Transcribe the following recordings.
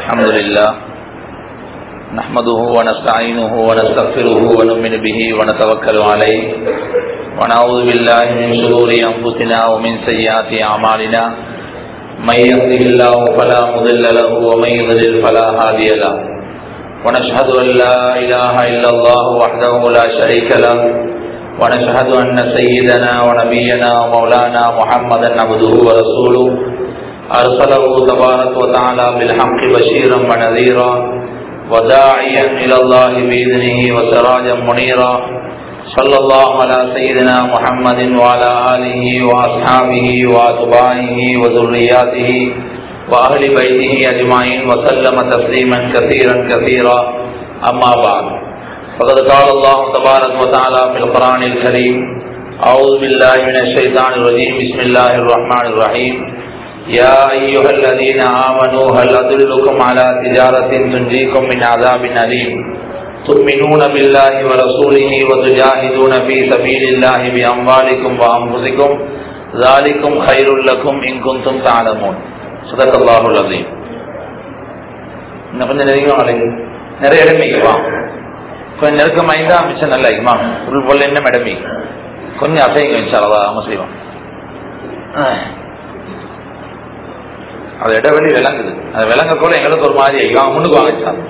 الحمد لله نحمده ونستعينه ونستغفره ونؤمن به ونتوكل عليه ونعوذ بالله من شرور أنفسنا ومن سيئات أعمالنا من يهده الله فلا مضل له ومن يضلل فلا هادي له ونشهد أن لا إله إلا الله وحده لا شريك له ونشهد أن سيدنا ونبينا ومولانا محمدا عبده ورسوله أرسله تبارك وتعالى بالحق بشيرا ونذيرا وداعيا إلى الله بإذنه وسراجا منيرا صلى الله على سيدنا محمد وعلى آله وأصحابه وأتباعه وذرياته وأهل بيته أجمعين وسلم تسليما كثيرا كثيرا أما بعد فقد قال الله تبارك وتعالى في القرآن الكريم أعوذ بالله من الشيطان الرجيم بسم الله الرحمن الرحيم يا أيها الذين آمنوا هل أدلكم على تجارة تنجيكم من عذاب أليم تؤمنون بالله ورسوله وتجاهدون في سبيل الله بأموالكم وأنفسكم ذلكم خير لكم إن كنتم تعلمون صدق الله العظيم இன்னும் கொஞ்சம் நெருங்கியும் அலைங்க நிறைய இடமைக்கு வா கொஞ்சம் நெருக்கமாயிருந்தா மிச்சம் நல்லா இருக்குமா உள் பொருள் என்ன இடமி கொஞ்சம் அசைங்க இன்ஷால்லா ஆமா செய்வோம் அது இடைவெளி விளங்குது அது விளங்க கூட எங்களுக்கு ஒரு மாதிரி ஆகி வாங்க முன்னுக்கு வாங்க சார்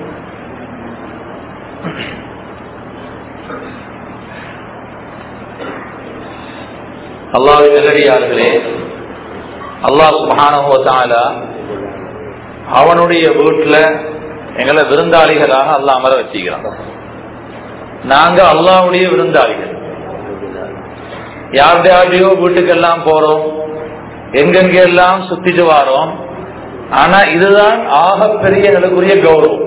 அல்லாவின் நல்லடியார்களே அல்லாஹ் சுபானுவத்தால அவனுடைய வீட்டுல எங்களை விருந்தாளிகளாக அல்லாஹ் அமர வச்சுக்கிறான் நாங்க அல்லாவுடைய விருந்தாளிகள் யாருடையாடையோ வீட்டுக்கெல்லாம் போறோம் எங்கெங்க எல்லாம் சுத்திட்டு வாரோம் ஆனா இதுதான் ஆகப்பெரிய எங்களுக்குரிய கௌரவம்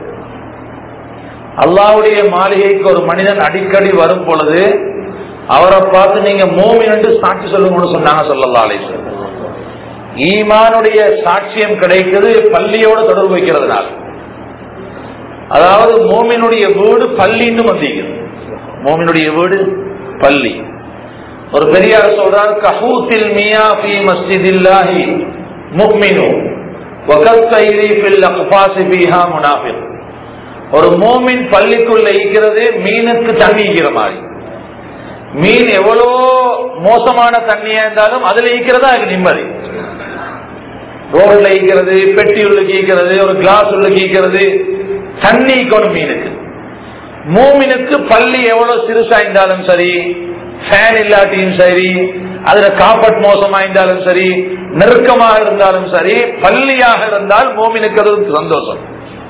அல்லாவுடைய மாளிகைக்கு ஒரு மனிதன் அடிக்கடி வரும் பொழுது அவரை பார்த்து நீங்க மோமின் என்று சாட்சி சொல்லுங்கன்னு சொன்னாங்க சொல்லல்லா அலிஸ்வரர் ஈமானுடைய சாட்சியம் கிடைக்கிறது பள்ளியோட தொடர்பு வைக்கிறதுனால அதாவது மோமினுடைய வீடு பள்ளின்னு வந்திருக்கிறது மோமினுடைய வீடு பள்ளி ஒரு பெரியார் சொல்றார் கஹூத்தில் மியா பி மஸ்ஜிதில்லாஹி முக்மினு வகத்தைரி ஃபில் அக்ஃபாசி பிஹா முனாஃபிக் ஒரு மோமின் பள்ளிக்குள்ள ஈக்கிறது மீனுக்கு தண்ணி ஈக்கிற மாதிரி மீன் எவ்வளோ மோசமான தண்ணியா இருந்தாலும் அதுல ஈக்கிறதா அதுக்கு நிம்மதி ரோட்ல ஈக்கிறது பெட்டி உள்ள கீக்கிறது ஒரு கிளாஸ் உள்ள கீக்கிறது தண்ணி ஈக்கணும் மீனுக்கு மூமினுக்கு பள்ளி எவ்வளவு சிறுசா இருந்தாலும் சரி ஃபேன் இல்லாட்டியும் சரி அதுல காப்பட் மோசமா இருந்தாலும் சரி நெருக்கமாக இருந்தாலும் சரி பள்ளியாக இருந்தால் மோமினுக்கு அது சந்தோஷம்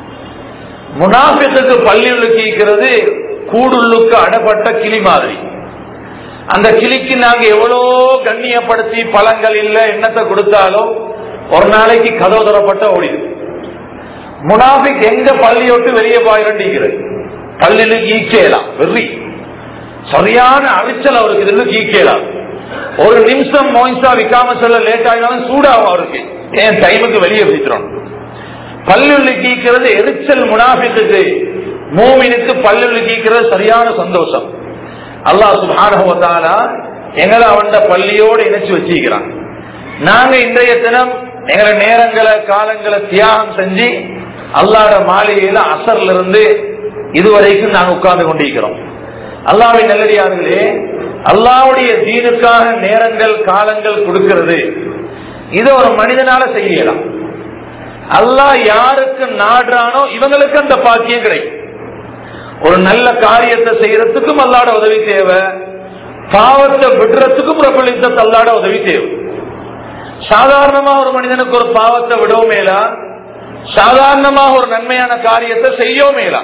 முனாபித்துக்கு பள்ளியுள்ளுக்கு ஈக்கிறது கூடுள்ளுக்கு அடப்பட்ட கிளி மாதிரி அந்த கிளிக்கு நாங்க எவ்வளோ கண்ணியப்படுத்தி பழங்கள் இல்ல எண்ணத்தை கொடுத்தாலும் ஒரு நாளைக்கு கதவு தரப்பட்ட ஓடிது முனாபிக் எங்க பள்ளியோட்டு வெளியே பாயிரண்டிக்கிறது பள்ளியில ஈக்கேலாம் வெறி சரியான அரிச்சல் அவருக்கு இதுல ஈக்கேலாம் ஒரு நிமிஷம் மோயிசா விக்காம சொல்ல லேட் ஆகினாலும் சூடாகும் அவருக்கு ஏன் டைமுக்கு வெளியே பிடிச்சிடும் பல்லுள்ளி கீக்கிறது எரிச்சல் முனாபிக்கு மூமினுக்கு பல்லுள்ளி கீக்கிறது சரியான சந்தோஷம் அல்லாஹ் சுபானுவத்தாலா எங்களை அவன் பள்ளியோடு இணைச்சு வச்சிருக்கிறான் நாங்க இன்றைய தினம் எங்களை நேரங்களை காலங்களை தியாகம் செஞ்சு அல்லாட மாளிகையில அசர்ல இருந்து இதுவரைக்கும் நாங்க உட்கார்ந்து கொண்டிருக்கிறோம் அல்லாவின் நல்லடியார்களே அல்லாவுடைய தீனுக்காக நேரங்கள் காலங்கள் கொடுக்கிறது இது ஒரு மனிதனால செய்யலாம் அல்லாஹ் யாருக்கு நாடுறானோ இவங்களுக்கு அந்த பாக்கியம் கிடைக்கும் ஒரு நல்ல காரியத்தை செய்யறதுக்கும் அல்லாட உதவி தேவை பாவத்தை விடுறதுக்கும் பிரபலித்த அல்லாட உதவி தேவை சாதாரணமா ஒரு மனிதனுக்கு ஒரு பாவத்தை விடவும் மேலா சாதாரணமாக ஒரு நன்மையான காரியத்தை செய்யவும் மேலா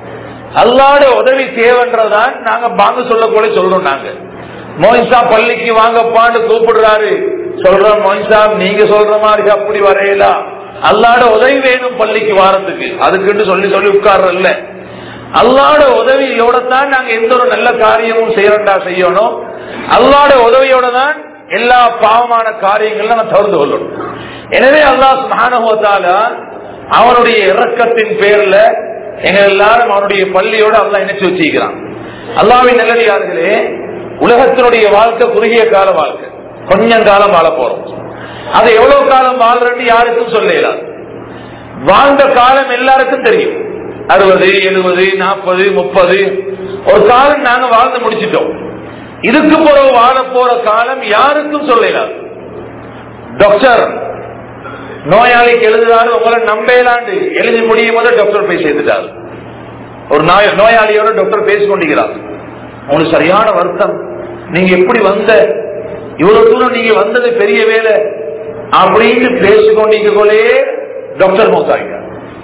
அல்லாட உதவி தேவைன்றதான் நாங்க பாங்க சொல்ல கூட சொல்றோம் நாங்க மோயின்சா பள்ளிக்கு வாங்கப்பான்னு கூப்பிடுறாரு சொல்றோம் மோயின்சா நீங்க சொல்ற மாதிரி அப்படி வரையலாம் அல்லாட உதவி வேணும் பள்ளிக்கு வாரத்துக்கு அதுக்குன்னு சொல்லி சொல்லி உட்கார்றல்ல அல்லாட உதவியோட தான் நாங்க எந்த ஒரு நல்ல காரியமும் செய்யறண்டா செய்யணும் அல்லாட உதவியோட தான் எல்லா பாவமான காரியங்களும் நம்ம தவிர்த்து கொள்ளணும் எனவே அல்லாஹ் சுபானுவத்தால அவனுடைய இறக்கத்தின் பேர்ல எங்க எல்லாரும் அவனுடைய பள்ளியோட அல்லா இணைச்சு வச்சிருக்கிறான் அல்லாவின் நல்லடியார்களே உலகத்தினுடைய வாழ்க்கை குறுகிய கால வாழ்க்கை கொஞ்சம் காலம் வாழ போறோம் அது எவ்வளவு காலம் வாழ்றேன்னு யாருக்கும் சொல்லலாம் வாழ்ந்த காலம் எல்லாருக்கும் தெரியும் அறுபது எழுபது நாற்பது முப்பது ஒரு காலம் நாங்க வாழ்ந்து முடிச்சிட்டோம் இதுக்கு பிறகு வாழ போற காலம் யாருக்கும் சொல்லலாம் டாக்டர் நோயாளிக்கு எழுதுறாரு உங்களை நம்பலாண்டு எழுதி முடியும் போது டாக்டர் போய் சேர்த்துட்டாரு ஒரு நோய் நோயாளியோட டாக்டர் பேசிக் கொண்டிருக்கிறார் உங்களுக்கு சரியான வருத்தம் நீங்க எப்படி வந்த இவ்வளவு தூரம் நீங்க வந்தது பெரிய வேலை அப்படின்னு பேசிக்கொண்டிருக்கோலே டாக்டர் மௌத்தாகிறார்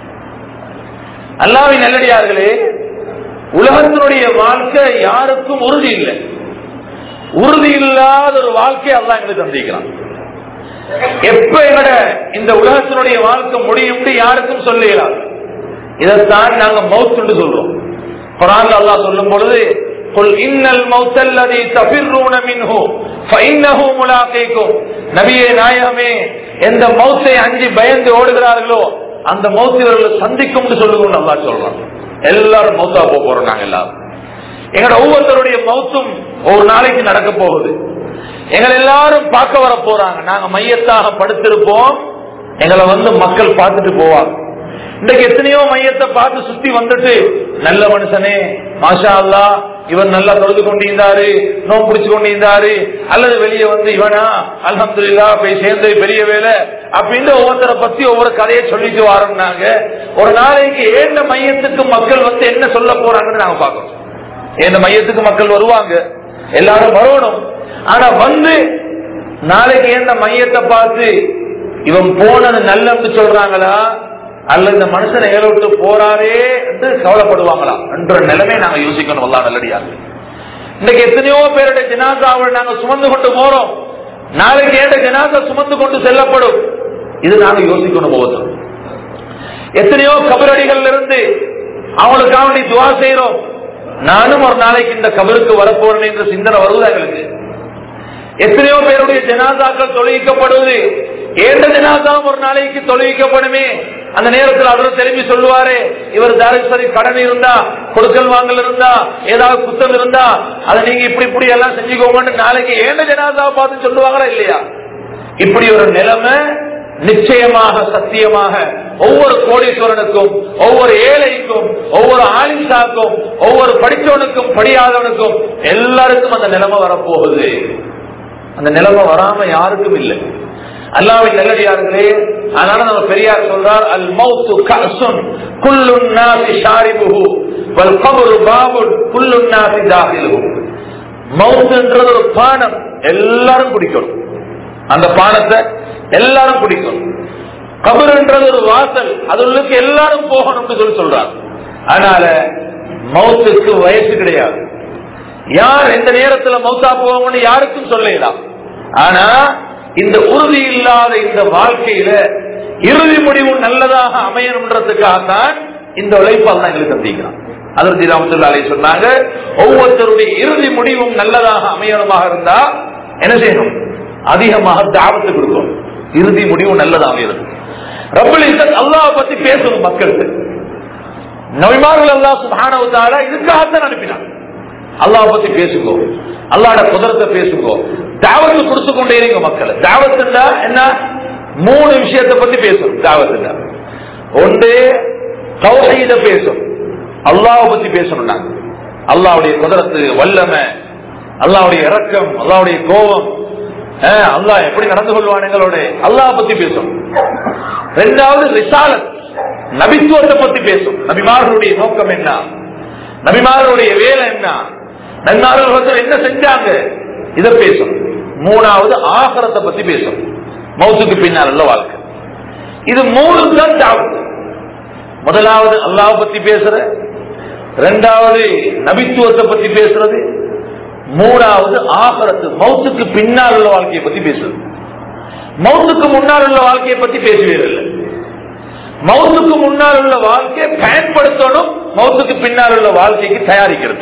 அல்லாவின் நல்லடியார்களே உலகத்தினுடைய வாழ்க்கை யாருக்கும் உறுதி இல்லை உறுதி இல்லாத ஒரு வாழ்க்கை அல்லா எங்களுக்கு தந்திக்கிறான் எப்ப எங்கட இந்த உலகத்தினுடைய வாழ்க்கை முடியும் யாருக்கும் சொல்லலாம் இதைத்தான் நாங்க மவுத்து சொல்றோம் குரான் அல்லாஹ் சொல்லும் பொழுது قل ان الموت الذي تفرون منه فانه ملاقيكم நபியே நாயகமே எந்த மௌத்தை அஞ்சி பயந்து ஓடுகிறார்களோ அந்த மௌத்தை இவர்கள் சந்திக்கும் சொல்லுங்க நல்லா சொல்றோம் எல்லாரும் மௌத்தா போக போறோம் நாங்க எல்லாரும் எங்களோட ஒவ்வொருத்தருடைய மௌத்தும் ஒரு நாளைக்கு நடக்க போகுது எங்களை எல்லாரும் பார்க்க வர போறாங்க நாங்க மையத்தாக படுத்திருப்போம் எங்களை வந்து மக்கள் பார்த்துட்டு போவாங்க இன்றைக்கு எத்தனையோ மையத்தை பார்த்து சுத்தி வந்துட்டு நல்ல மனுஷனே மாஷா அல்லா இவன் நல்லா தொழுது கொண்டிருந்தாரு நோம் பிடிச்சு கொண்டிருந்தாரு அல்லது வெளியே வந்து இவனா அல்ஹம்துலில்லா போய் சேர்ந்து பெரிய வேலை அப்படின்னு ஒவ்வொருத்தரை பத்தி ஒவ்வொரு கதையை சொல்லிட்டு வரோம்னாங்க ஒரு நாளைக்கு ஏந்த மையத்துக்கு மக்கள் வந்து என்ன சொல்ல போறாங்கன்னு நாங்க பாக்கணும் ஏந்த மையத்துக்கு மக்கள் வருவாங்க எல்லாரும் வரணும் ஆனா வந்து நாளைக்கு ஏந்த மையத்தை பார்த்து இவன் போனது நல்லன்னு சொல்றாங்களா அல்ல இந்த மனுஷனை ஏழை விட்டு போறாரே என்று கவலைப்படுவாங்களா என்ற நிலைமை நாங்க யோசிக்கணும் அல்லா நல்லடியா இன்னைக்கு எத்தனையோ பேருடைய ஜனாசாவை நாங்க சுமந்து கொண்டு போறோம் நாளைக்கு ஏண்ட ஜனாசா சுமந்து கொண்டு செல்லப்படும் இது நாங்க யோசிக்கணும் ஒவ்வொருத்தரும் எத்தனையோ கபரடிகள் இருந்து அவங்களுக்காக வேண்டி துவா செய்யறோம் நானும் ஒரு நாளைக்கு இந்த கபருக்கு வரப்போறேன் என்ற சிந்தனை வருவது எங்களுக்கு எத்தனையோ பேருடைய ஜனாதாக்கள் தொழுவிக்கப்படுவது ஏண்ட ஜனாதாவும் ஒரு நாளைக்கு தொழுவிக்கப்படுமே அந்த நேரத்தில் அவர் திரும்பி சொல்லுவாரு இவர் தாரேஸ்வரி கடன் இருந்தா கொடுக்கல் வாங்கல் இருந்தா ஏதாவது குத்தம் இருந்தா அதை நீங்க இப்படி இப்படி எல்லாம் செஞ்சுக்கோங்கன்னு நாளைக்கு ஏண்ட ஜனாதாவை பார்த்து சொல்லுவாங்களா இல்லையா இப்படி ஒரு நிலைமை நிச்சயமாக சத்தியமாக ஒவ்வொரு கோடீஸ்வரனுக்கும் ஒவ்வொரு ஏழைக்கும் ஒவ்வொரு ஆலிசாக்கும் ஒவ்வொரு படித்தவனுக்கும் படியாதவனுக்கும் எல்லாருக்கும் அந்த நிலைமை வரப்போகுது அந்த நிலைமை வராம யாருக்கும் இல்லை அல்லாவின் நல்லடியார்களே அதனால நம்ம பெரியார் சொல்றார் அல் மௌத்து கசுன் குல்லுன் நாசி ஷாரிபுஹு வல் கபரு பாபுல் குல்லுன் நாசி தாகிலுஹு மௌத்துன்றது ஒரு பானம் எல்லாரும் குடிக்கணும் அந்த பானத்தை எல்லாரும் குடிக்கணும் கபருன்றது ஒரு வாசல் அது உள்ளுக்கு எல்லாரும் போகணும்னு சொல்லி சொல்றாங்க அதனால மௌத்துக்கு வயசு கிடையாது யார் எந்த நேரத்துல மௌத்தா போவோம்னு யாருக்கும் சொல்லலாம் ஆனா இந்த உறுதி இல்லாத இந்த வாழ்க்கையில இறுதி முடிவு நல்லதாக அமையணுன்றதுக்காகத்தான் இந்த உழைப்பால் தான் எங்களுக்கு சந்திக்கிறான் அதற்கு ராமத்துல்லாலே சொன்னாங்க ஒவ்வொருத்தருடைய இறுதி முடிவும் நல்லதாக அமையணுமாக இருந்தா என்ன செய்யணும் அதிகமாக தாபத்து கொடுக்கும் இறுதி முடிவு நல்லதாக அமைகிறது ரப்பல் அல்லாஹ் பத்தி பேசணும் மக்களுக்கு நபிமார்கள் அல்லா சுபானவத்தால இதுக்காகத்தான் அனுப்பினான் அல்லாஹ் பத்தி பேசுங்கோ அல்லாட குதிரத்தை பேசுங்கோ தாவத்து கொடுத்து கொண்டே இருங்க மக்கள் தாவத்துண்டா என்ன மூணு விஷயத்தை பத்தி பேசும் தாவத்துண்டா ஒன்று தௌஹீத பேசும் அல்லாஹ் பத்தி பேசணும் நாங்க அல்லாவுடைய குதிரத்து வல்லமை அல்லாவுடைய இறக்கம் அல்லாவுடைய கோபம் அல்லாஹ் எப்படி நடந்து கொள்வான் எங்களோட அல்லாஹ் பத்தி பேசும் ரெண்டாவது ரிசாலத் நபித்துவத்தை பத்தி பேசும் நபிமார்களுடைய நோக்கம் என்ன நபிமார்களுடைய வேலை என்ன நன்மார்கள் என்ன செஞ்சாங்க இத பேசும் மூணாவது ஆகரத்தை பத்தி பேசும் மௌத்துக்கு பின்னால் உள்ள வாழ்க்கை இது மூணு தான் தாவத்து முதலாவது அல்லாஹ் பத்தி பேசுற ரெண்டாவது நபித்துவத்தை பத்தி பேசுறது மூணாவது ஆகரத்து மௌத்துக்கு பின்னால் உள்ள வாழ்க்கையை பத்தி பேசுறது மௌத்துக்கு முன்னால் உள்ள வாழ்க்கையை பத்தி பேசுவீர்கள் மௌத்துக்கு முன்னால் உள்ள வாழ்க்கையை பயன்படுத்தணும் மௌத்துக்கு பின்னால் உள்ள வாழ்க்கைக்கு தயாரிக்கிறது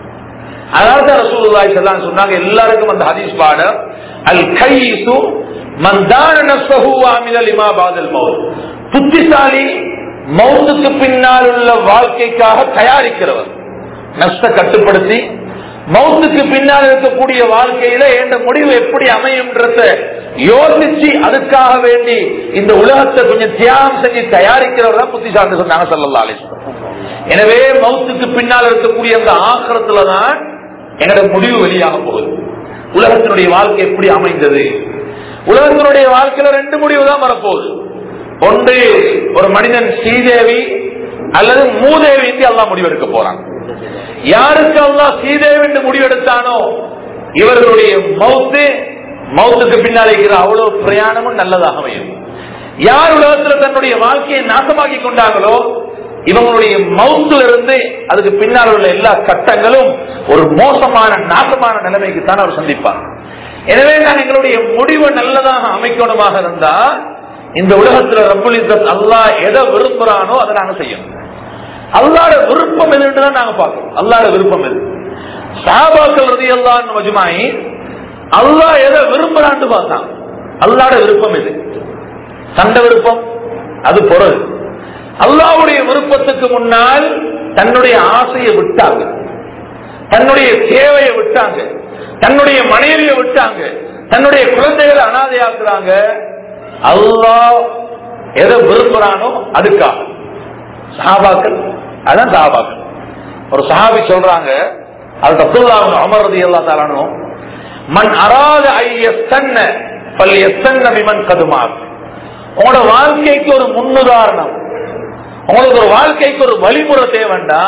அதாவது ரசூலுல்லாஹி ஸல்லல்லாஹு சொன்னாங்க எல்லாருக்கும் அந்த ஹதீஸ் பாடம் அல் கையிசு மந்தான நஃப்ஸஹு வஅமில லிமா பாதல் மௌத் புத்திசாலி மௌத்துக்கு பின்னால் உள்ள வாழ்க்கைக்காக தயாரிக்கிறவர் நஷ்ட கட்டுப்படுத்தி மௌத்துக்கு பின்னால் இருக்கக்கூடிய வாழ்க்கையில எந்த முடிவு எப்படி அமையும்ன்றத யோசிச்சு அதுக்காக வேண்டி இந்த உலகத்தை கொஞ்சம் தியாகம் செஞ்சு தயாரிக்கிறவர் தான் புத்திசாலி சொன்னாங்க சல்லல்லா அலிஸ்லாம் எனவே மௌத்துக்கு பின்னால் இருக்கக்கூடிய அந்த ஆக்கிரத்துல தான் என்னோட முடிவு வெளியாக போகுது உலகத்தினுடைய வாழ்க்கை எப்படி அமைந்தது உலகத்தினுடைய வாழ்க்கையில ரெண்டு முடிவு தான் வரப்போகுது ஒன்று ஒரு மனிதன் ஸ்ரீதேவி அல்லது மூதேவி என்று எல்லாம் முடிவெடுக்க போறாங்க யாருக்கு அல்லாஹ் ஸ்ரீதேவி என்று முடிவெடுத்தானோ இவர்களுடைய மௌத்து மௌத்துக்கு பின்னால் இருக்கிற அவ்வளவு பிரயாணமும் நல்லதாக அமையும் யார் உலகத்துல தன்னுடைய வாழ்க்கையை நாசமாக்கி கொண்டாங்களோ இவங்களுடைய மவுத்துல இருந்து அதுக்கு பின்னால் உள்ள எல்லா கட்டங்களும் ஒரு மோசமான நாசமான நிலைமைக்கு தான் அவர் சந்திப்பார் எனவே நான் எங்களுடைய முடிவு நல்லதாக அமைக்கணுமாக இருந்தா இந்த உலகத்துல ரப்புல் இஸ்ஸத் அல்லாஹ் எதை விரும்புறானோ அதை நாங்க செய்யணும் அல்லாட விருப்பம் எதுன்னு தான் நாங்க பார்க்கணும் அல்லாட விருப்பம் எது சாபாக்கள் ரதி அல்லான்னு மஜுமாயி அல்லாஹ் எதை விரும்புறான்னு பார்த்தான் அல்லாட விருப்பம் எது சண்டை விருப்பம் அது பொருள் அல்லாவுடைய விருப்பத்துக்கு முன்னால் தன்னுடைய ஆசையை விட்டாங்க தன்னுடைய தேவையை விட்டாங்க தன்னுடைய மனைவியை விட்டாங்க தன்னுடைய குழந்தைகளை அனாதையாக்குறாங்க அல்லாஹ் எதை விரும்புறானோ அதுக்காக சஹாபாக்கள் அதான் சஹாபாக்கள் ஒரு சஹாபி சொல்றாங்க அது அப்துல்லா அமர்றது எல்லா தாரானும் மண் அராத ஐயஸ்தன்ன பல் எஸ்தன்ன விமன் கதுமார் உங்களோட வாழ்க்கைக்கு ஒரு முன்னுதாரணம் உங்களுக்கு ஒரு வாழ்க்கைக்கு ஒரு வழிமுறை தேவைண்டா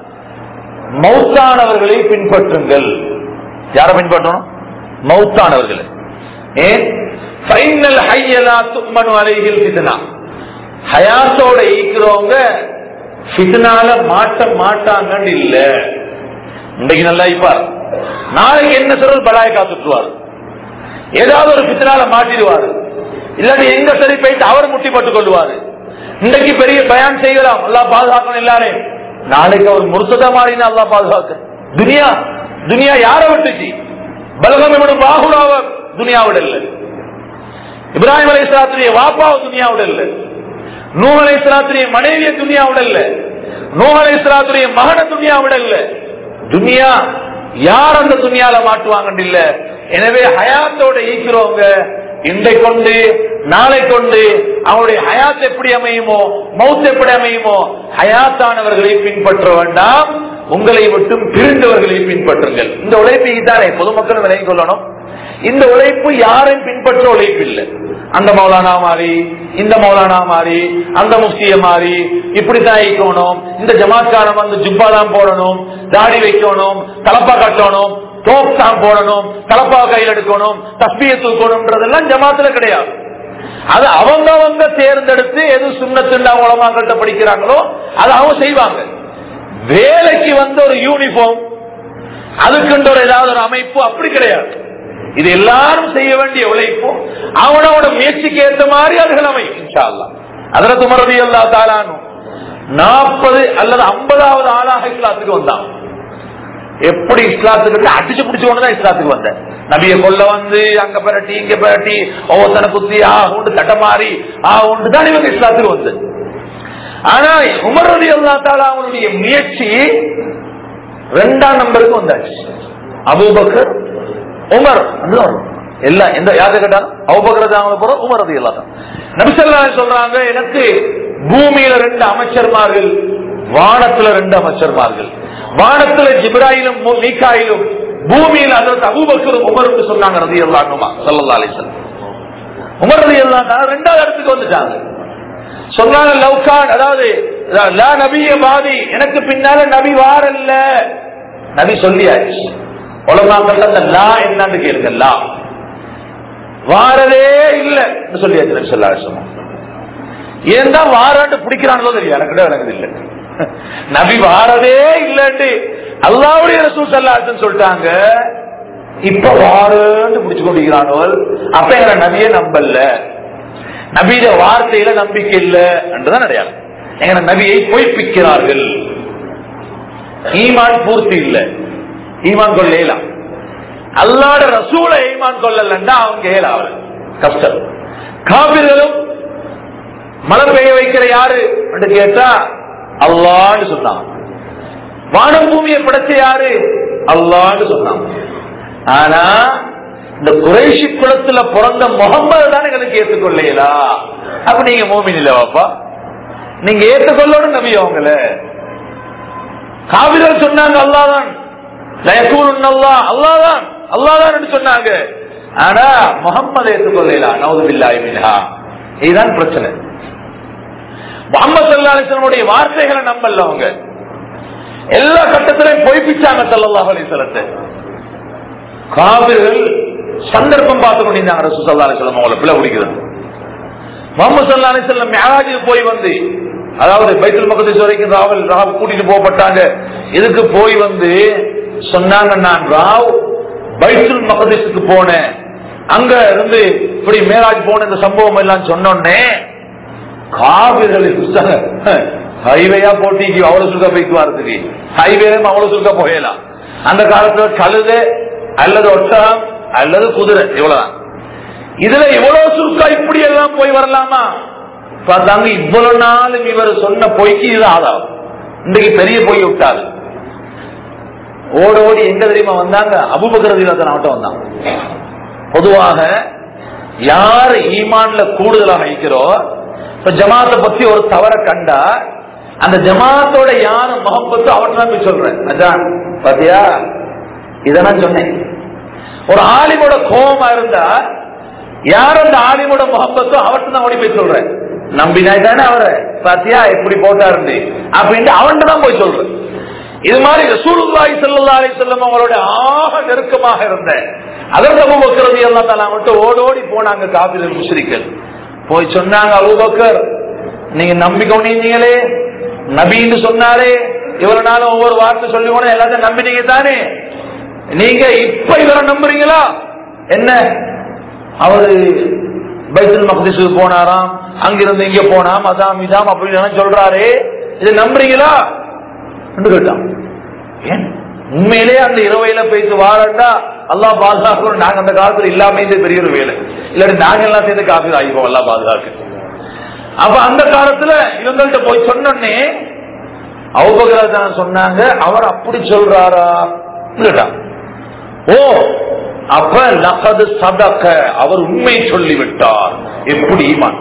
மௌத்தானவர்களை பின்பற்றுங்கள் யாரை பின்பற்றணும் மௌத்தானவர்களை ஏன் ஃபைனல் ஹையலா தும்மனு அலைகில் ஃபித்னா ஹயாத்தோட ஈக்கிறவங்க ஃபித்னால மாட்ட மாட்டாங்கன்னு இல்ல இன்னைக்கு நல்லா இப்பார் நாளைக்கு என்ன சொல்றது பலாய காத்துட்டுவார் ஏதாவது ஒரு ஃபித்னால மாட்டிடுவாரு இல்லாட்டி எங்க சரி போயிட்டு அவர் முட்டி போட்டுக் கொள்வாரு இன்றைக்கு பெரிய பயன் செய்யலாம் அல்லா பாதுகாக்கணும் எல்லாரையும் நாளைக்கு அவர் முருசதா மாறினா அல்லா பாதுகாக்க துனியா துனியா யார விட்டுச்சு பலகம் இவனும் பாகுலாவர் துனியாவோட இல்ல இப்ராஹிம் அலை இஸ்லாத்துடைய வாப்பாவை துனியாவோட இல்ல நூ அலை இஸ்லாத்துடைய மனைவிய துனியாவோட இல்ல நூ அலை இஸ்லாத்துடைய மகன துனியாவோட இல்ல துனியா யார் அந்த துனியால மாட்டுவாங்கன்னு இல்ல எனவே ஹயாத்தோட ஈக்கிறவங்க இன்றை கொண்டு நாளை கொண்டு அவருடைய ஹயாத் எப்படி அமையுமோ மவுத் எப்படி அமையுமோ ஹயாத்தானவர்களை பின்பற்ற வேண்டாம் உங்களை விட்டும் பிரிந்தவர்களை பின்பற்றுங்கள் இந்த உழைப்பை தானே பொதுமக்கள் விலகிக் கொள்ளணும் இந்த உழைப்பு யாரையும் பின்பற்ற உழைப்பு இல்லை அந்த மௌலானா மாறி இந்த மௌலானா மாறி அந்த முஃப்திய மாறி இப்படித்தான் இருக்கணும் இந்த ஜமாத்காரன் வந்து ஜுப்பா தான் போடணும் தாடி வைக்கணும் தலப்பா கட்டணும் தோப் தான் போடணும் தலப்பா கையில் எடுக்கணும் தஸ்பிய தூக்கணும்ன்றதெல்லாம் ஜமாத்துல கிடையாது அது அவங்க அவங்க தேர்ந்தெடுத்து எது சுண்ணத்துண்டா உலமாக்கள்கிட்ட படிக்கிறாங்களோ அதை அவங்க செய்வாங்க வேலைக்கு வந்த ஒரு யூனிஃபார்ம் அதுக்குன்ற ஒரு ஏதாவது ஒரு அமைப்பு அப்படி கிடையாது இது எல்லாரும் செய்ய வேண்டிய உழைப்பு அவனோட முயற்சிக்கு ஏற்ற மாதிரி அதுகள் அமையும் இன்ஷா அல்லாஹ் அதுல துமரதி அல்லா தாலானும் நாற்பது அல்லது ஐம்பதாவது ஆளாக இஸ்லாத்துக்கு வந்தான் எப்படி இஸ்லாத்துக்கு அடிச்சு பிடிச்சு கொண்டுதான் இஸ்லாத்துக்கு வந்தேன் நபிய கொல்ல வந்து அங்க பரட்டி இங்க பரட்டி ஒவ்வொருத்தனை குத்தி ஆ உண்டு தட்ட மாறி ஆ உண்டு தான் இவங்க இஸ்லாத்துக்கு வந்தது ஆனா உமர் ரதி அல்லா தாலா அவனுடைய முயற்சி ரெண்டாம் நம்பருக்கு வந்தாச்சு அபூபக்கர் உமர் எல்லாம் எந்த யாரு கேட்டாலும் அவுபக்கர் போறோம் உமர் ரதி அல்லா நபிசல்லா சொல்றாங்க எனக்கு பூமியில ரெண்டு அமைச்சர்மார்கள் வானத்துல ரெண்டு அமைச்சர்மார்கள் வானத்துல ஜிப்ராயிலும் மீக்காயிலும் பூமியில் அதற்கு அபூபக்கரும் உமருக்கு சொன்னாங்க ரதி அல்லாண்டுமா சல்லா அலிசன் உமர் ரதி அல்லா ரெண்டாவது இடத்துக்கு வந்துட்டாங்க சொன்னாங்க லவ்கான் அதாவது லா நபிய பாதி எனக்கு பின்னால நபி வாரல்ல நபி சொல்லியாச்சு உலமாக்கள் அந்த லா என்னன்னு கேளுங்க லா வாரதே இல்ல சொல்லியாச்சு நபி சொல்லா ஏன் தான் வாராண்டு பிடிக்கிறானோ தெரியும் எனக்கு எனக்கு இல்லை நபி வாரதே இல்லன்னு அல்லாவுடைய ரசூல் சல்லாசன் சொல்லிட்டாங்க இப்ப வாரன்னு பிடிச்சு கொண்டிருக்கிறானோ அப்ப எங்க நபியே நம்பல நபியில வார்த்தையில நம்பிக்கை இல்ல என்றுதான் அடையாளம் எங்க நபியை பொய்ப்பிக்கிறார்கள் ஈமான் பூர்த்தி இல்ல ஈமான் கொள்ளலாம் அல்லாட ரசூல ஈமான் கொள்ளலன்னா அவங்க ஏலாவது கஷ்டம் காவிர்களும் மழை பெய்ய வைக்கிற யாரு என்று கேட்டா அல்லான்னு சொன்னான் வானம் பூமியை படைச்ச யாரு அல்லான்னு சொன்னான் ஆனா இந்த குறைஷி குலத்துல பிறந்த முகம்மது தான் எங்களுக்கு ஏற்றுக்கொள்ளலா அப்ப நீங்க மோமின் இல்லவாப்பா நீங்க ஏற்றுக்கொள்ளணும் நபி அவங்கள காவிரர் சொன்னாங்க அல்லாதான் லயக்கூல் அல்லா அல்லாதான் அல்லாதான் சொன்னாங்க ஆனா முகம்மது ஏற்றுக்கொள்ளலா நவுதுபில்லாஹி மின்ஹா இதுதான் பிரச்சனை முகமது சல்லா அலிஸ்லமுடைய வார்த்தைகளை நம்பல அவங்க எல்லா கட்டத்திலையும் பொய்ப்பிச்சாங்க சல்லல்லாஹு அலிஸ்லத்தை காவிர்கள் சந்தர்ப்பம் பார்த்து கொண்டிருந்தாங்க ரசூ சல்லா அலிஸ்லம் அவங்களை பிள்ளை பிடிக்கிறது முகமது சல்லா அலிஸ்லம் மேராஜுக்கு போய் வந்து அதாவது பைத்துல் மகதீஸ் வரைக்கும் ராவல் ராவ் கூட்டிட்டு போகப்பட்டாங்க இதுக்கு போய் வந்து சொன்னாங்க நான் ராவ் பைத்துல் மகதீஸுக்கு போனேன் அங்க இருந்து இப்படி மேராஜ் போன இந்த சம்பவம் எல்லாம் சொன்னோன்னே காவிர்கள் ஹைவேயா போட்டிக்கு அவ்வளவு சுருக்கா போய்க்கு வரதுக்கு ஹைவேலும் அவ்வளவு சுருக்கா போயலாம் அந்த காலத்துல கழுது அல்லது ஒட்டகம் அல்லது குதிரை இவ்வளவுதான் இதுல இவ்வளவு சுருக்கா இப்படி எல்லாம் போய் வரலாமா பார்த்தாங்க இவ்வளவு நாளும் இவர் சொன்ன பொய்க்கு இது ஆதாரம் இன்றைக்கு பெரிய பொய் விட்டாரு ஓட ஓடி எங்க தெரியுமா வந்தாங்க அபுபக்கரதியில மட்டும் வந்தாங்க பொதுவாக யார் ஈமான்ல கூடுதலாக வைக்கிறோம் இப்ப ஜமாத்தை பத்தி ஒரு தவற கண்டா அந்த ஜமாத்தோட யாரு முகப்பத்து அவன் தான் போய் சொல்றேன் அதான் பாத்தியா இத நான் சொன்னேன் ஒரு ஆலிமோட கோபமா இருந்தா யார் அந்த ஆலிமோட முகப்பத்தோ அவர்கிட்ட தான் ஓடி போய் சொல்றேன் நம்பினாய் தானே அவரை பாத்தியா எப்படி போட்டாரு அப்படின்ட்டு அவன்கிட்ட தான் போய் சொல்றேன் இது மாதிரி ரசூலுல்லாஹி ஸல்லல்லாஹு அலைஹி வஸல்லம் அவங்களோட ஆக நெருக்கமாக இருந்த அதற்கு அபூபக்கர் எல்லாம் தான் மட்டும் ஓடோடி போனாங்க காபிர் முஸ்ரிக்கள் போய் சொன்னாங்க அபூபக்கர் நீங்க நம்பிக்கொண்டீங்களே நபின்னு சொன்னாரே இவ்வளவு நாளும் ஒவ்வொரு வார்த்தை சொல்லி கூட எல்லாத்தையும் நம்பினீங்க தானே நீங்க இப்ப இவரை நம்புறீங்களா என்ன அவரு பைத்துல் மக்திஸுக்கு போனாராம் அங்கிருந்து இங்க போனாம் அதாம் இதாம் அப்படின்னு சொல்றாரு இதை நம்புறீங்களா என்று கேட்டான் ஏன் உண்மையிலே அந்த இரவையில போயிட்டு வாரண்டா அல்லா பாதுகாக்கணும் நாங்க அந்த காலத்துல இல்லாம இது பெரிய ஒரு வேலை இல்லாட்டி நாங்க எல்லாம் சேர்ந்து காப்பி ஆகிப்போம் அல்லா பாதுகாக்க அப்ப அந்த காலத்துல இவங்கள்ட்ட போய் சொன்னோன்னே அவுபகராஜன் சொன்னாங்க அவர் அப்படி சொல்றாரா கேட்டான் ஓ அப்ப நகது சதக்க அவர் உண்மை சொல்லிவிட்டார் எப்படி ஈமான்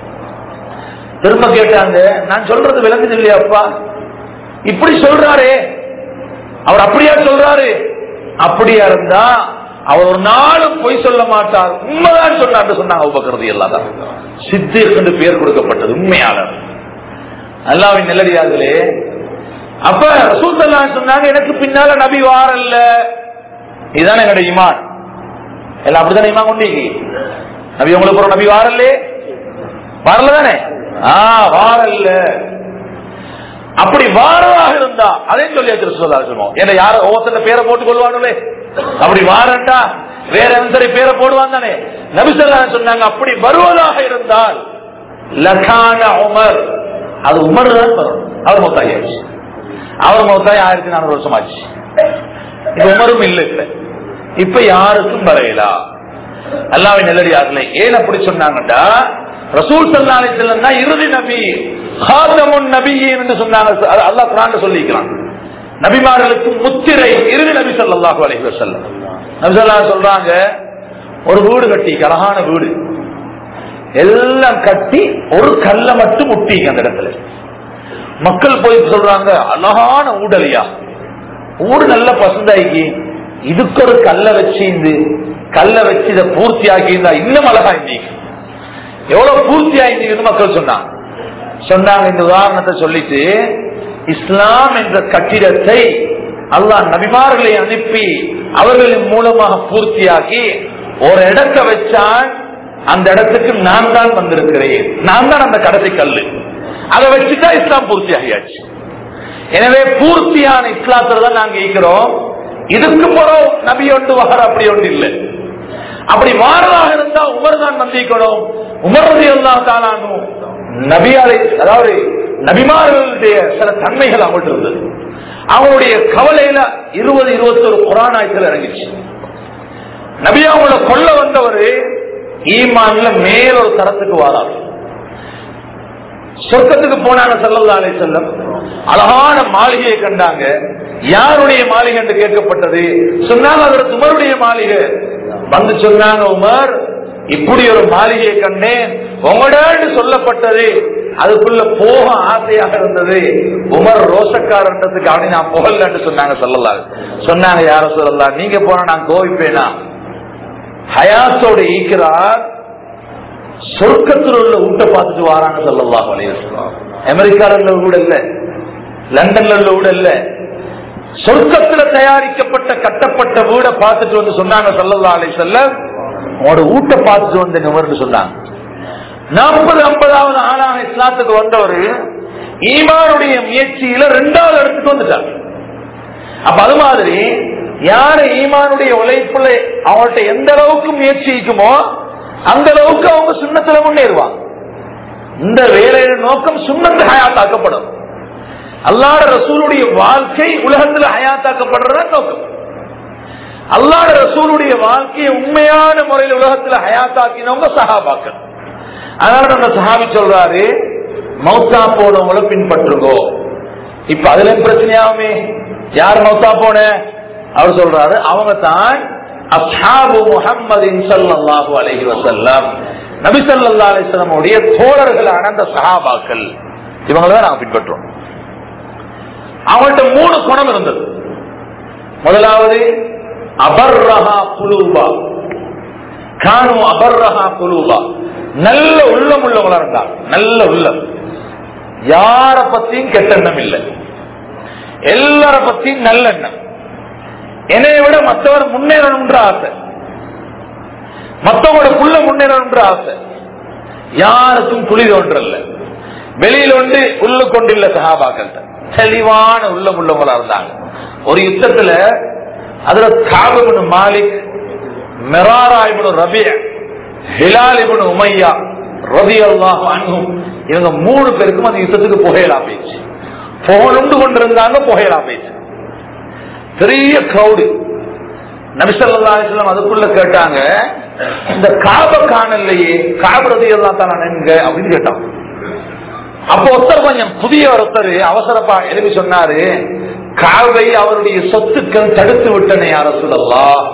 திரும்ப கேட்டாங்க நான் சொல்றது விளங்குது இல்லையாப்பா இப்படி சொல்றாரே அவர் அப்படியா சொல்றாரு அப்படியா இருந்தா அவர் ஒரு நாளும் பொய் சொல்ல மாட்டார் உண்மைதான் சொன்னார் சொன்னாங்க உபக்கிறது எல்லாம் சித்தீர் என்று பெயர் கொடுக்கப்பட்டது உண்மையாளர் அல்லாவின் நிலடியார்களே அப்ப ரசூத்தல்லா சொன்னாங்க எனக்கு பின்னால நபி வாரல்ல இதுதான் என்னோட இமான் எல்லாம் அப்படித்தானே இமான் கொண்டீங்க நபி உங்களுக்கு ஒரு நபி வாரல்லே வரல தானே ஆஹ் வாரல்ல அப்படி வாரதாக இருந்தா அதே சொல்லி சொல்லுவோம் ஏன்னா யார ஒவ்வொருத்தர பேரை போட்டுக் கொள்வானுங்களே அப்படி வாரண்டா வேற சரி பேரை போடுவான் தானே நபிசல்லா சொன்னாங்க அப்படி வருவதாக இருந்தால் லகான உமர் அது உமர் தான் வரும் அவர் மொத்தாயாச்சு அவர் மொத்தாய் ஆயிரத்தி நானூறு வருஷம் ஆச்சு இப்ப உமரும் இல்ல இல்ல இப்ப யாருக்கும் வரையலா அல்லாவின் நெல்லடியார்களே ஏன் அப்படி சொன்னாங்கடா ரசூல் சல்லா அலிசல்லம் தான் இறுதி நபி ஹாதமுன் நபியின் என்று சொன்னாங்க அல்லாஹ் குரான் சொல்லிக்கிறான் நபிமார்களுக்கு முத்திரை இறுதி நபி ஸல்லல்லாஹு அலைஹி வஸல்லம் நபி ஸல்லல்லாஹு சொல்றாங்க ஒரு வீடு கட்டி அழகான வீடு எல்லாம் கட்டி ஒரு கல்ல மட்டும் முட்டிங்க அந்த இடத்துல மக்கள் போய் சொல்றாங்க அழகான ஊடலியா ஊடு நல்ல பசந்தாய்க்கு இதுக்கு ஒரு கல்ல வச்சு இந்த கல்ல வச்சு இதை பூர்த்தி ஆக்கி இன்னும் அழகா இருந்தீங்க எவ்வளவு பூர்த்தி ஆயிருந்தீங்கன்னு மக்கள் சொன்னாங்க சொன்னாங்க இந்த உதாரணத்தை சொல்லிட்டு இஸ்லாம் என்ற கட்டிடத்தை அல்லாஹ் நபிமார்களை அனுப்பி அவர்களின் மூலமாக பூர்த்தியாக்கி ஒரு இடத்தை வச்சான் அந்த இடத்துக்கு நான் தான் வந்திருக்கிறேன் நான் தான் அந்த கடைசி கல்லு அதை வச்சுதான் இஸ்லாம் பூர்த்தி ஆகியாச்சு எனவே பூர்த்தியான இஸ்லாத்துல தான் நாங்க இருக்கிறோம் இதுக்கு போறோம் நபி ஒன்று வகர அப்படி ஒன்று இல்லை அப்படி மாறதாக இருந்தா உமர் தான் நம்பிக்கணும் உமரது எல்லாம் தானானும் நபியாரை அதாவது நபிமார்களுடைய சில தன்மைகள் அவங்கள்ட்ட இருந்தது அவங்களுடைய கவலையில இருபது இருபத்தொரு குரான் ஆய்ச்சல் இறங்கிச்சு நபி அவங்கள கொல்ல வந்தவர் ஈமான்ல மேல் ஒரு தரத்துக்கு வாரார் சொர்க்கத்துக்கு போனாங்க சல்லல்லா அலை செல்லம் அழகான மாளிகையை கண்டாங்க யாருடைய மாளிகை என்று கேட்கப்பட்டது சொன்னாங்க அதற்கு உமருடைய மாளிகை வந்து சொன்னாங்க உமர் இப்படி ஒரு மாளிகையை கண்டேன் உங்களோட சொல்லப்பட்டது அதுக்குள்ள போக ஆசையாக இருந்தது உமர் ரோசக்காரன்றதுக்கு அவனை நான் புகழன்னு சொன்னாங்க சொல்லலாம் சொன்னாங்க யார சொல்லலாம் நீங்க போனா நான் கோவிப்பேனா ஹயாத்தோட ஈக்கிறார் சொர்க்கத்தில் உள்ள ஊட்ட பார்த்துட்டு வாராங்க சொல்லலாம் அமெரிக்கால உள்ள கூட இல்ல லண்டன்ல உள்ள கூட இல்ல சொர்க்கத்துல தயாரிக்கப்பட்ட கட்டப்பட்ட வீட பார்த்துட்டு வந்து சொன்னாங்க சொல்லல்லா அலை செல்ல உங்களோட ஊட்ட பார்த்துட்டு வந்து நிவர்னு சொன்னாங்க நாற்பது ஐம்பதாவது ஆளான இஸ்லாத்துக்கு வந்தவர் ஈமானுடைய முயற்சியில ரெண்டாவது இடத்துக்கு வந்துட்டார் அப்ப அது மாதிரி யாரு ஈமானுடைய உழைப்புல அவங்கள்ட்ட எந்த அளவுக்கு முயற்சி இருக்குமோ அந்த அளவுக்கு அவங்க சுண்ணத்துல முன்னேறுவாங்க இந்த வேலையில நோக்கம் சுண்ணத்து ஹயாத்தாக்கப்படும் அல்லாட ரசூலுடைய வாழ்க்கை உலகத்துல ஹயாத்தாக்கப்படுறதா நோக்கம் அல்லாட ரசூலுடைய வாழ்க்கையை உண்மையான முறையில் உலகத்துல ஹயாத்தாக்கினவங்க சஹாபாக்கள் அதனால நம்ம சஹாபி சொல்றாரு மௌத்தா போனவங்களை பின்பற்றுங்கோ இப்ப அதுல பிரச்சனையாகுமே யார் மௌத்தா போன அவர் சொல்றாரு அவங்க தான் அஸ்ஹாபு முஹம்மதின் ஸல்லல்லாஹு அலைஹி வஸல்லம் நபி ஸல்லல்லாஹு அலைஹி வஸல்லம் உடைய தோழர்களான அந்த சஹாபாக்கள் இவங்களை தான் நாங்க பின்பற்றோம் அவங்கள்ட்ட மூணு குணம் இருந்தது முதலாவது அபர்ரஹா குலூபா கானு அபர்ரஹா குலூபா நல்ல உள்ளம் உள்ளவங்களா இருந்தாங்க நல்ல உள்ளம் யார பத்தியும் கெட்டெண்ணம் இல்லை எல்லார பத்தியும் நல்லெண்ணம் என்னை விட மற்றவர் முன்னேறணும்ன்ற ஆசை மற்றவங்களுக்குள்ள முன்னேறணும்ன்ற ஆசை யாருக்கும் குழி தோன்றல்ல வெளியில் ஒன்று உள்ள கொண்டில்ல சகாபாக்கள் தெளிவான உள்ளம் உள்ளவங்களா இருந்தாங்க ஒரு யுத்தத்துல அதுல காபுபுன் மாலிக் மெராராய்புன் ரபிய ஹிலாலிபுன் உமையா ரவி அல்லாஹ் அன்ஹும் இவங்க மூணு பேருக்கும் அந்த யுத்தத்துக்கு புகையலா போயிடுச்சு புகழுண்டு கொண்டிருந்தாங்க புகையலா போயிடுச்சு பெரிய கிரௌடு நபிசல்லாஸ்லாம் அதுக்குள்ள கேட்டாங்க இந்த காப காணலையே காபரதி எல்லாம் தான் எங்க அப்படின்னு கேட்டான் அப்போ ஒருத்தர் கொஞ்சம் புதிய ஒருத்தர் அவசரப்பா எழுதி சொன்னாரு காவை அவருடைய சொத்துக்கள் தடுத்து விட்டனே யார சொல்லலாம்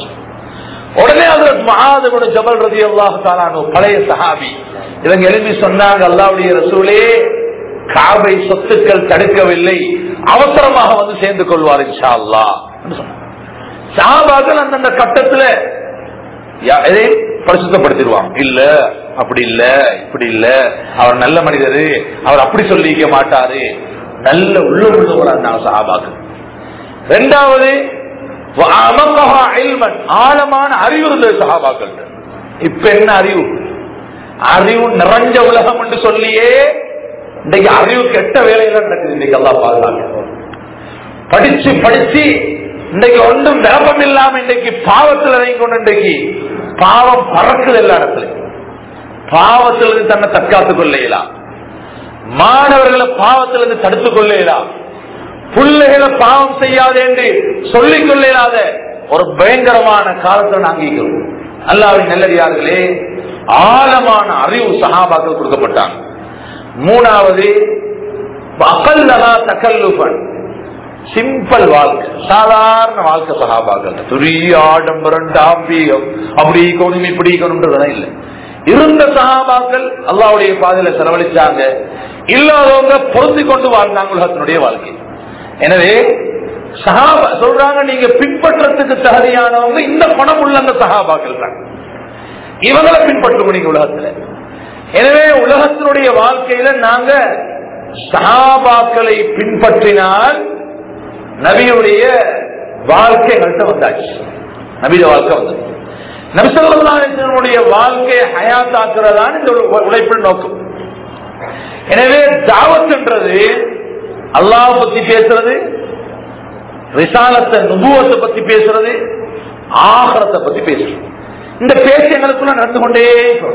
உடனே அவர் மகாதகுட ஜபல் ரதி அல்லாஹு தாலானு பழைய சஹாபி இவங்க எழுதி சொன்னாங்க அல்லாவுடைய ரசூலே காவை சொத்துக்கள் தடுக்கவில்லை அவசரமாக வந்து சேர்ந்து கொள்வார் இன்ஷா அல்லா சாபாக்கள் அந்தந்த கட்டத்துல எதை பரிசுத்தப்படுத்திடுவாங்க இல்ல அப்படி இல்ல இப்படி இல்ல அவர் நல்ல மனிதரு அவர் அப்படி சொல்லிக்க மாட்டாரு நல்ல உள்ள உள்ளவராக சாபாக்கள் ரெண்டாவது ஆழமான அறிவு இருந்தது சகாபாக்கள் இப்ப என்ன அறிவு அறிவு நிறைஞ்ச உலகம் என்று சொல்லியே இன்னைக்கு அறிவு கெட்ட வேலையில நடக்குது இன்னைக்கு எல்லாம் பாதுகாக்க படிச்சு படிச்சு இன்னைக்கு ஒன்றும் விளப்பம் இல்லாம இன்னைக்கு பாவத்தில் இறங்கி கொண்டு இன்றைக்கு பாவம் பறக்குது எல்லா இடத்துலயும் பாவத்திலிருந்து தன்னை தற்காத்துக் கொள்ளையலாம் மாணவர்களை பாவத்திலிருந்து தடுத்துக் கொள்ளையலாம் பிள்ளைகளை பாவம் செய்யாது என்று சொல்லிக் கொள்ளாத ஒரு பயங்கரமான காலத்தை நாங்கிக்கிறோம் அல்லாவின் நல்லடியார்களே ஆழமான அறிவு சகாபாக்கள் கொடுக்கப்பட்டாங்க மூணாவது அகல்லகா தக்கல்லுபன் சிம்பிள் வாழ்க்கை சாதாரண வாழ்க்கை சகாபாக்கள் துரிய ஆடம்பரம் டாம்பியம் அப்படி இருக்கணும் இப்படி இருக்கணும்ன்றதெல்லாம் இல்லை இருந்த சகாபாக்கள் அல்லாவுடைய பாதையில செலவழிச்சாங்க இல்லாதவங்க பொருந்தி கொண்டு வாழ்ந்தாங்க உலகத்தினுடைய வாழ்க்கை எனவே சகாபா சொல்றாங்க நீங்க பின்பற்றத்துக்கு தகுதியானவங்க இந்த பணம் உள்ள அந்த சகாபாக்கள் தான் இவங்களை பின்பற்றுவோம் நீங்க உலகத்துல எனவே உலகத்தினுடைய வாழ்க்கையில நாங்க சகாபாக்களை பின்பற்றினால் நபியுடைய வாழ்க்கை எங்கள்கிட்ட வந்தாச்சு நபிய வாழ்க்கை வந்தது நபிசல்லாடைய வாழ்க்கையை ஹயாத்தாக்குறதான் இந்த உழைப்பில் நோக்கம் எனவே தாவத்ன்றது அல்லாஹ் பத்தி பேசுறது ரிசாலத்தை நுபுவத்தை பத்தி பேசுறது ஆகரத்தை பத்தி பேசுறது இந்த பேச்சு எங்களுக்குள்ள நடந்து கொண்டே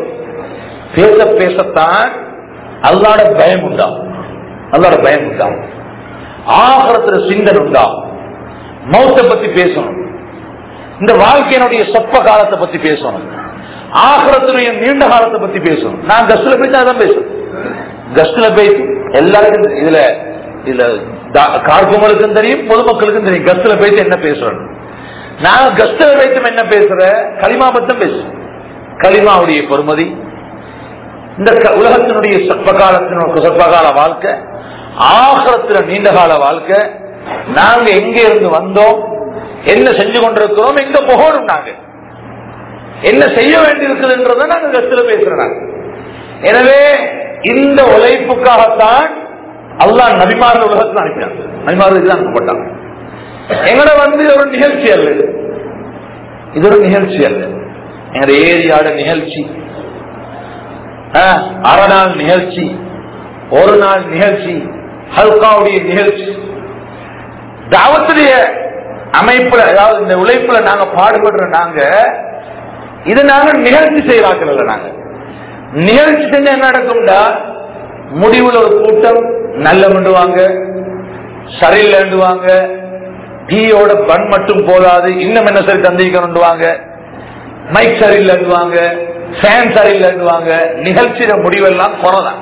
பேச பேசத்தான் அல்லாட பயம் உண்டாகும் அல்லாட பயம் உண்டாகும் ஆகரத்துல சிந்தனை உண்டாகும் மௌத்தை பத்தி பேசணும் இந்த வாழ்க்கையினுடைய சொப்ப காலத்தை பத்தி பேசணும் ஆகரத்துடைய நீண்ட காலத்தை பத்தி பேசணும் நான் கஸ்ட்ல போயிட்டு அதான் பேசணும் கஸ்ட்ல போயிட்டு எல்லாருக்கும் இதுல இதுல கார்குமருக்கும் தெரியும் பொதுமக்களுக்கும் தெரியும் கஸ்ட்ல போயிட்டு என்ன பேசுறோம் நான் கஸ்தவ வைத்தும் என்ன பேசுற களிமா பத்தம் பேசு களிமாவுடைய பொறுமதி இந்த க- உலகத்தினுடைய சொற்பகாலத்தினுடைய சொற்பகால வாழ்க்கை ஆகரத்துல நீண்ட கால வாழ்க்கை நாங்க எங்க இருந்து வந்தோம் என்ன செஞ்சு கொண்டிருக்கிறோம் எங்க போகணும் நாங்க என்ன செய்ய வேண்டியிருக்குதுன்றத நாங்க கத்துல பேசுறோம் நாங்க. எனவே இந்த உழைப்புக்காகத்தான் அல்லாஹ் நபிமார்கள் உலகத்தில் அனுப்பினான் நபிமார்களுக்கு தான் அனுப்பப்பட்டான் எங்கட வந்து இது ஒரு நிகழ்ச்சி அல்ல இது. இது ஒரு நிகழ்ச்சி அல்ல எங்கட ஏரியாட நிகழ்ச்சி ஆ, அரை நாள் நிகழ்ச்சி ஒரு நாள் நிகழ்ச்சி ஹல்காவுடைய நிகழ்ச்சி தாவத்துடைய அமைப்புல அதாவது இந்த உழைப்புல நாங்க பாடுபடுற நாங்க இது நாங்க நிகழ்ச்சி செய்யறாக்கள் இல்ல நாங்க நிகழ்ச்சி செஞ்சா என்ன நடக்கும்டா முடிவுல ஒரு கூட்டம் நல்ல மண்டுவாங்க சரியில்லைண்டுவாங்க டீயோட பன் மட்டும் போதாது இன்னும் என்ன சரி தந்திக்கணுண்டுவாங்க மைக் சரியில்லைண்டுவாங்க ஃபேன் சரியில்லைண்டுவாங்க நிகழ்ச்சியில முடிவெல்லாம் குறைதான்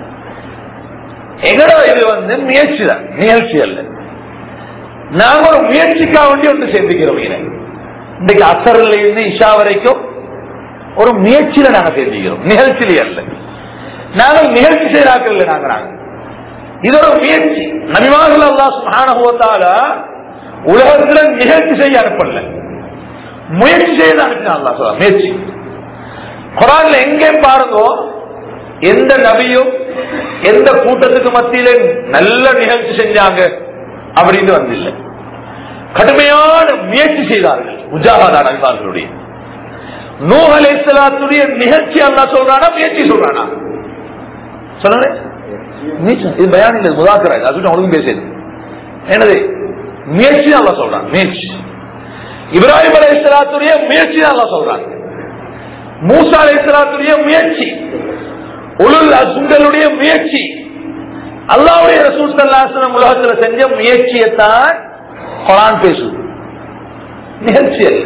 எங்கட இது வந்து முயற்சி தான் நிகழ்ச்சி அல்ல நாங்க ஒரு முயற்சிக்காக வேண்டி ஒன்று சேர்ந்துக்கிறோம் இதை இன்றைக்கு அசரில் இருந்து இஷா வரைக்கும் ஒரு முயற்சியில நாங்க சேர்ந்துக்கிறோம் நிகழ்ச்சியிலே அல்ல நாங்கள் நிகழ்ச்சி செய்தாக்கள் இல்லை நாங்க நாங்க இது ஒரு முயற்சி நபிமார்கள் அல்லாஹ் சுப்ஹானஹு வ தஆலா உலகத்துல நிகழ்ச்சி செய்ய அனுப்பல முயற்சி செய்து அனுப்பினா அல்லாஹ் சொல்றான் முயற்சி குரான்ல எங்கே பாருங்க எந்த நபியும் எந்த கூட்டத்துக்கு மத்தியில நல்ல நிகழ்ச்சி செஞ்சாங்க அப்படின்னு வந்தில்லை கடுமையான முயற்சி செய்தார்கள் முஜாஹாதா நபிமார்களுடைய நூஹ் அலைஹிஸ்ஸலாத்துடைய நிகழ்ச்சி அல்லாஹ் சொல்றானா முயற்சி சொல்றானா சொல்லுங்க நீச்சம். இது பயான் இல்லை முதாக்கரா இது அதுக்கு அவனுக்கும் பேசுது என்னது முயற்சி அல்லா சொல்றான் முயற்சி இப்ராஹிம் அலை இஸ்லாத்துடைய முயற்சி அல்லா சொல்றான் மூசா அலை இஸ்லாத்துடைய முயற்சி உலுல் அசுங்களுடைய முயற்சி அல்லாவுடைய ரசூல் சல்லாசனம் உலகத்துல செஞ்ச முயற்சியைத்தான் குரான் பேசுது நிகழ்ச்சி அல்ல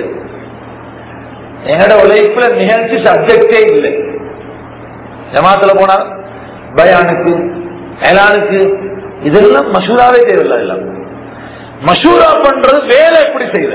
எங்கட உழைப்புல நிகழ்ச்சி சப்ஜெக்டே இல்லை ஜமாத்துல போனா பயானுக்கு ஏலானுக்கு இதெல்லாம் மசூராவே தேவையில்லை இதெல்லாம் மசூரா பண்றது வேலை எப்படி செய்யற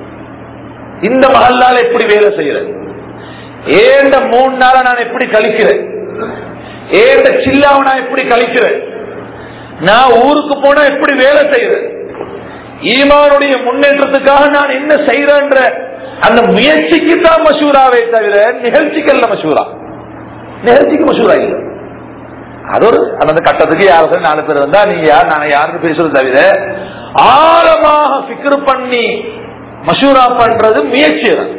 இந்த மகல்லால எப்படி வேலை செய்யறது ஏண்ட மூணு நாள நான் எப்படி கழிக்கிறேன் ஏண்ட சில்லாவை நான் எப்படி கழிக்கிறேன் நான் ஊருக்கு போனா எப்படி வேலை செய்யறேன் ஈமானுடைய முன்னேற்றத்துக்காக நான் என்ன செய்யறேன்ற அந்த முயற்சிக்கு தான் மசூராவே தவிர நிகழ்ச்சிக்கல்ல மசூரா நிகழ்ச்சிக்கு மசூரா இல்லை அது ஒரு அந்த கட்டத்துக்கு யாரும் நாலு பேர் வந்தா நீங்க யார் நான் யாருன்னு பேசுறது தவிர ஆழமாக பிக்ரு பண்ணி மசூரா பண்றது முயற்சி தான்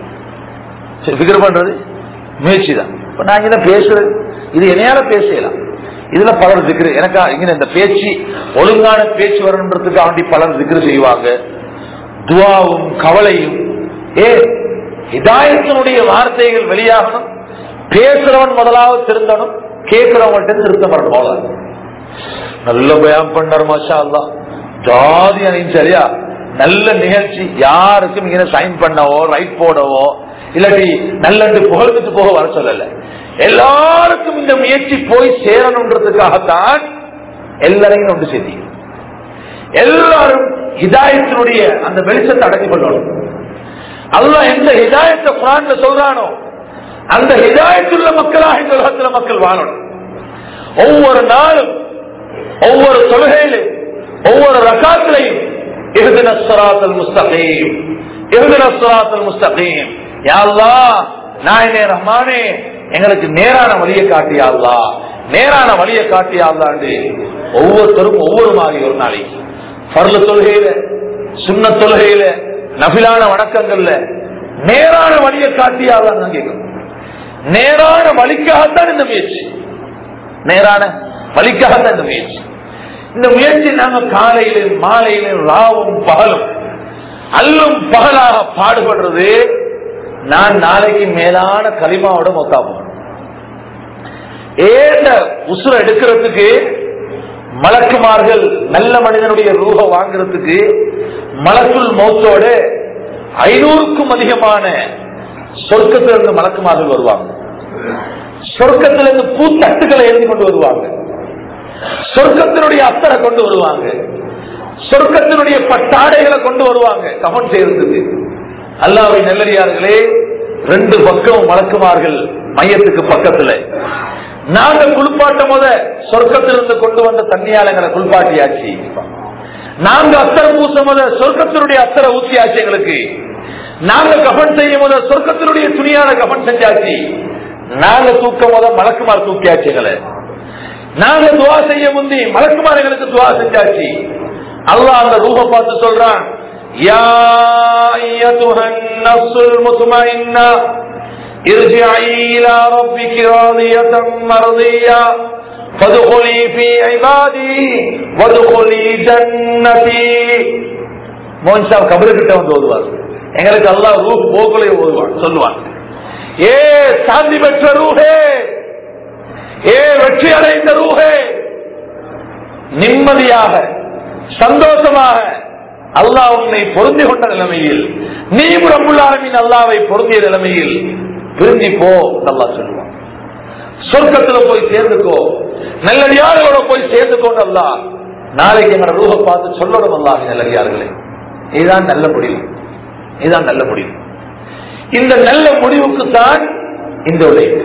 பிக்ரு பண்றது முயற்சி தான் இப்ப நான் இங்க பேசுறது இது என்னையால பேசலாம் இதுல பலர் திக்ரு எனக்கு இங்க இந்த பேச்சு ஒழுங்கான பேச்சு வரணுன்றதுக்கு வேண்டி பலர் திக்ரு செய்வாங்க துவாவும் கவலையும் ஏ ஹிதாயத்தினுடைய வார்த்தைகள் வெளியாகணும் பேசுறவன் முதலாவது திருந்தணும் கேட்கிறவங்கள்ட்ட திருத்தம் வரணும் அவ்வளவுதான். நல்ல பயம் பண்ணார் மாஷா அல்லா ஜாதி அணியும் சரியா நல்ல நிகழ்ச்சி யாருக்கும் இங்க சைன் பண்ணவோ ரைட் போடவோ இல்லாட்டி நல்லண்டு புகழ்ந்துட்டு போக வர சொல்லல எல்லாருக்கும் இந்த முயற்சி போய் சேரணுன்றதுக்காகத்தான் எல்லாரையும் ஒன்று சேர்த்தி எல்லாரும் ஹிதாயத்தினுடைய அந்த வெளிச்சத்தை அடக்கி கொள்ளணும் அல்லாஹ் எந்த ஹிதாயத்தை குரான்ல சொல்றானோ அந்த ஹிதாயத்துள்ள மக்களாக இந்த உலகத்துல மக்கள் வாழணும் ஒவ்வொரு நாளும் ஒவ்வொரு தொழுகையிலும் ஒவ்வொரு ரகாத்திலையும் இறுதின சராத்தல் முஸ்தகீம் இறுதின சராத்தல் முஸ்தகீம் யாழ்லா நாயனே ரஹ்மானே எங்களுக்கு நேரான வழியை காட்டியாள்லா நேரான வழியை காட்டியாள்லாண்டு ஒவ்வொருத்தரும் ஒவ்வொரு மாதிரி ஒரு நாளைக்கு பர்ல தொழுகையில சுண்ண தொழுகையில நபிலான வணக்கங்கள்ல நேரான வழியை காட்டியாள்லாம் கேட்கணும் நேரான வழிக்காகத்தான் இந்த முயற்சி நேரான வழிக்காகத்தான் இந்த முயற்சி இந்த முயற்சி நாங்க காலையிலும் மாலையிலும் ராவும் பகலும் அல்லும் பகலாக பாடுபடுறது நான் நாளைக்கு மேலான களிமாவோட மொத்தா போகணும் ஏண்ட உசுர எடுக்கிறதுக்கு மலக்குமார்கள் நல்ல மனிதனுடைய ரூப வாங்குறதுக்கு மலக்குள் மௌத்தோட ஐநூறுக்கும் அதிகமான சொர்க்கத்திலிருந்து மலக்குமார்கள் வருவாங்க சொர்க்கத்திலிருந்து பூத்தட்டுகளை எழுதி கொண்டு வருவாங்க சொர்க்கத்தினுடைய அத்தரை கொண்டு வருவாங்க சொர்க்கத்தினுடைய பட்டாடைகளை கொண்டு வருவாங்க கவன் செய்யறதுக்கு அல்லாவை நல்லடியார்களே ரெண்டு பக்கம் வழக்குமார்கள் மையத்துக்கு பக்கத்துல நாங்க குளிப்பாட்டும் போத சொர்க்கத்திலிருந்து கொண்டு வந்த தண்ணியாளங்களை குளிப்பாட்டியாச்சு நாங்க அத்தரை பூசும் போத சொர்க்கத்தினுடைய அத்தரை ஊத்தியாச்சு எங்களுக்கு நாங்க கபன் செய்யும் போத சொர்க்கத்தினுடைய துணியான கபன் செஞ்சாச்சு நாங்க தூக்கும் போத மலக்குமார் தூக்கியாச்சு எங்களை நாங்க துவா செய்ய முந்தி மலக்குமார் எங்களுக்கு துவா செஞ்சாச்சு அல்லாஹ் அந்த ரூப பார்த்து சொல்றான் யா அய்யதுஹன் நஃப்ஸுல் முத்மஇன்னா ارجعي إلى ربك راضية مرضية فادخلي في عبادي وادخلي جنتي மோன்ஷா கபருக்கிட்ட வந்து ஓதுவார் எங்களுக்கு அல்லாஹ் ரூஹ் போகலை ஓதுவான் சொல்லுவான் ஏ சாந்தி பெற்ற ரூஹே ஏ வெற்றி அடைந்த ரூஹே நிம்மதியாக சந்தோஷமாக அல்லாஹ் உன்னை பொருந்தி கொண்ட நிலைமையில் நீ ரப்புல்லாலமின் அல்லாவை பொருந்திய நிலைமையில் திரும்பி போ நல்லா சொல்லுவான் சொர்க்கத்துல போய் சேர்ந்துக்கோ நல்லடியார்களோட போய் சேர்ந்துக்கோன்னு அல்லா நாளைக்கு எங்க ரூஹ பார்த்து சொல்லணும் அல்லாஹ் நல்லடியார்களே இதுதான் நல்ல முடிவு இதுதான் நல்ல முடிவு இந்த நல்ல முடிவுக்கு தான் இந்த உழைப்பு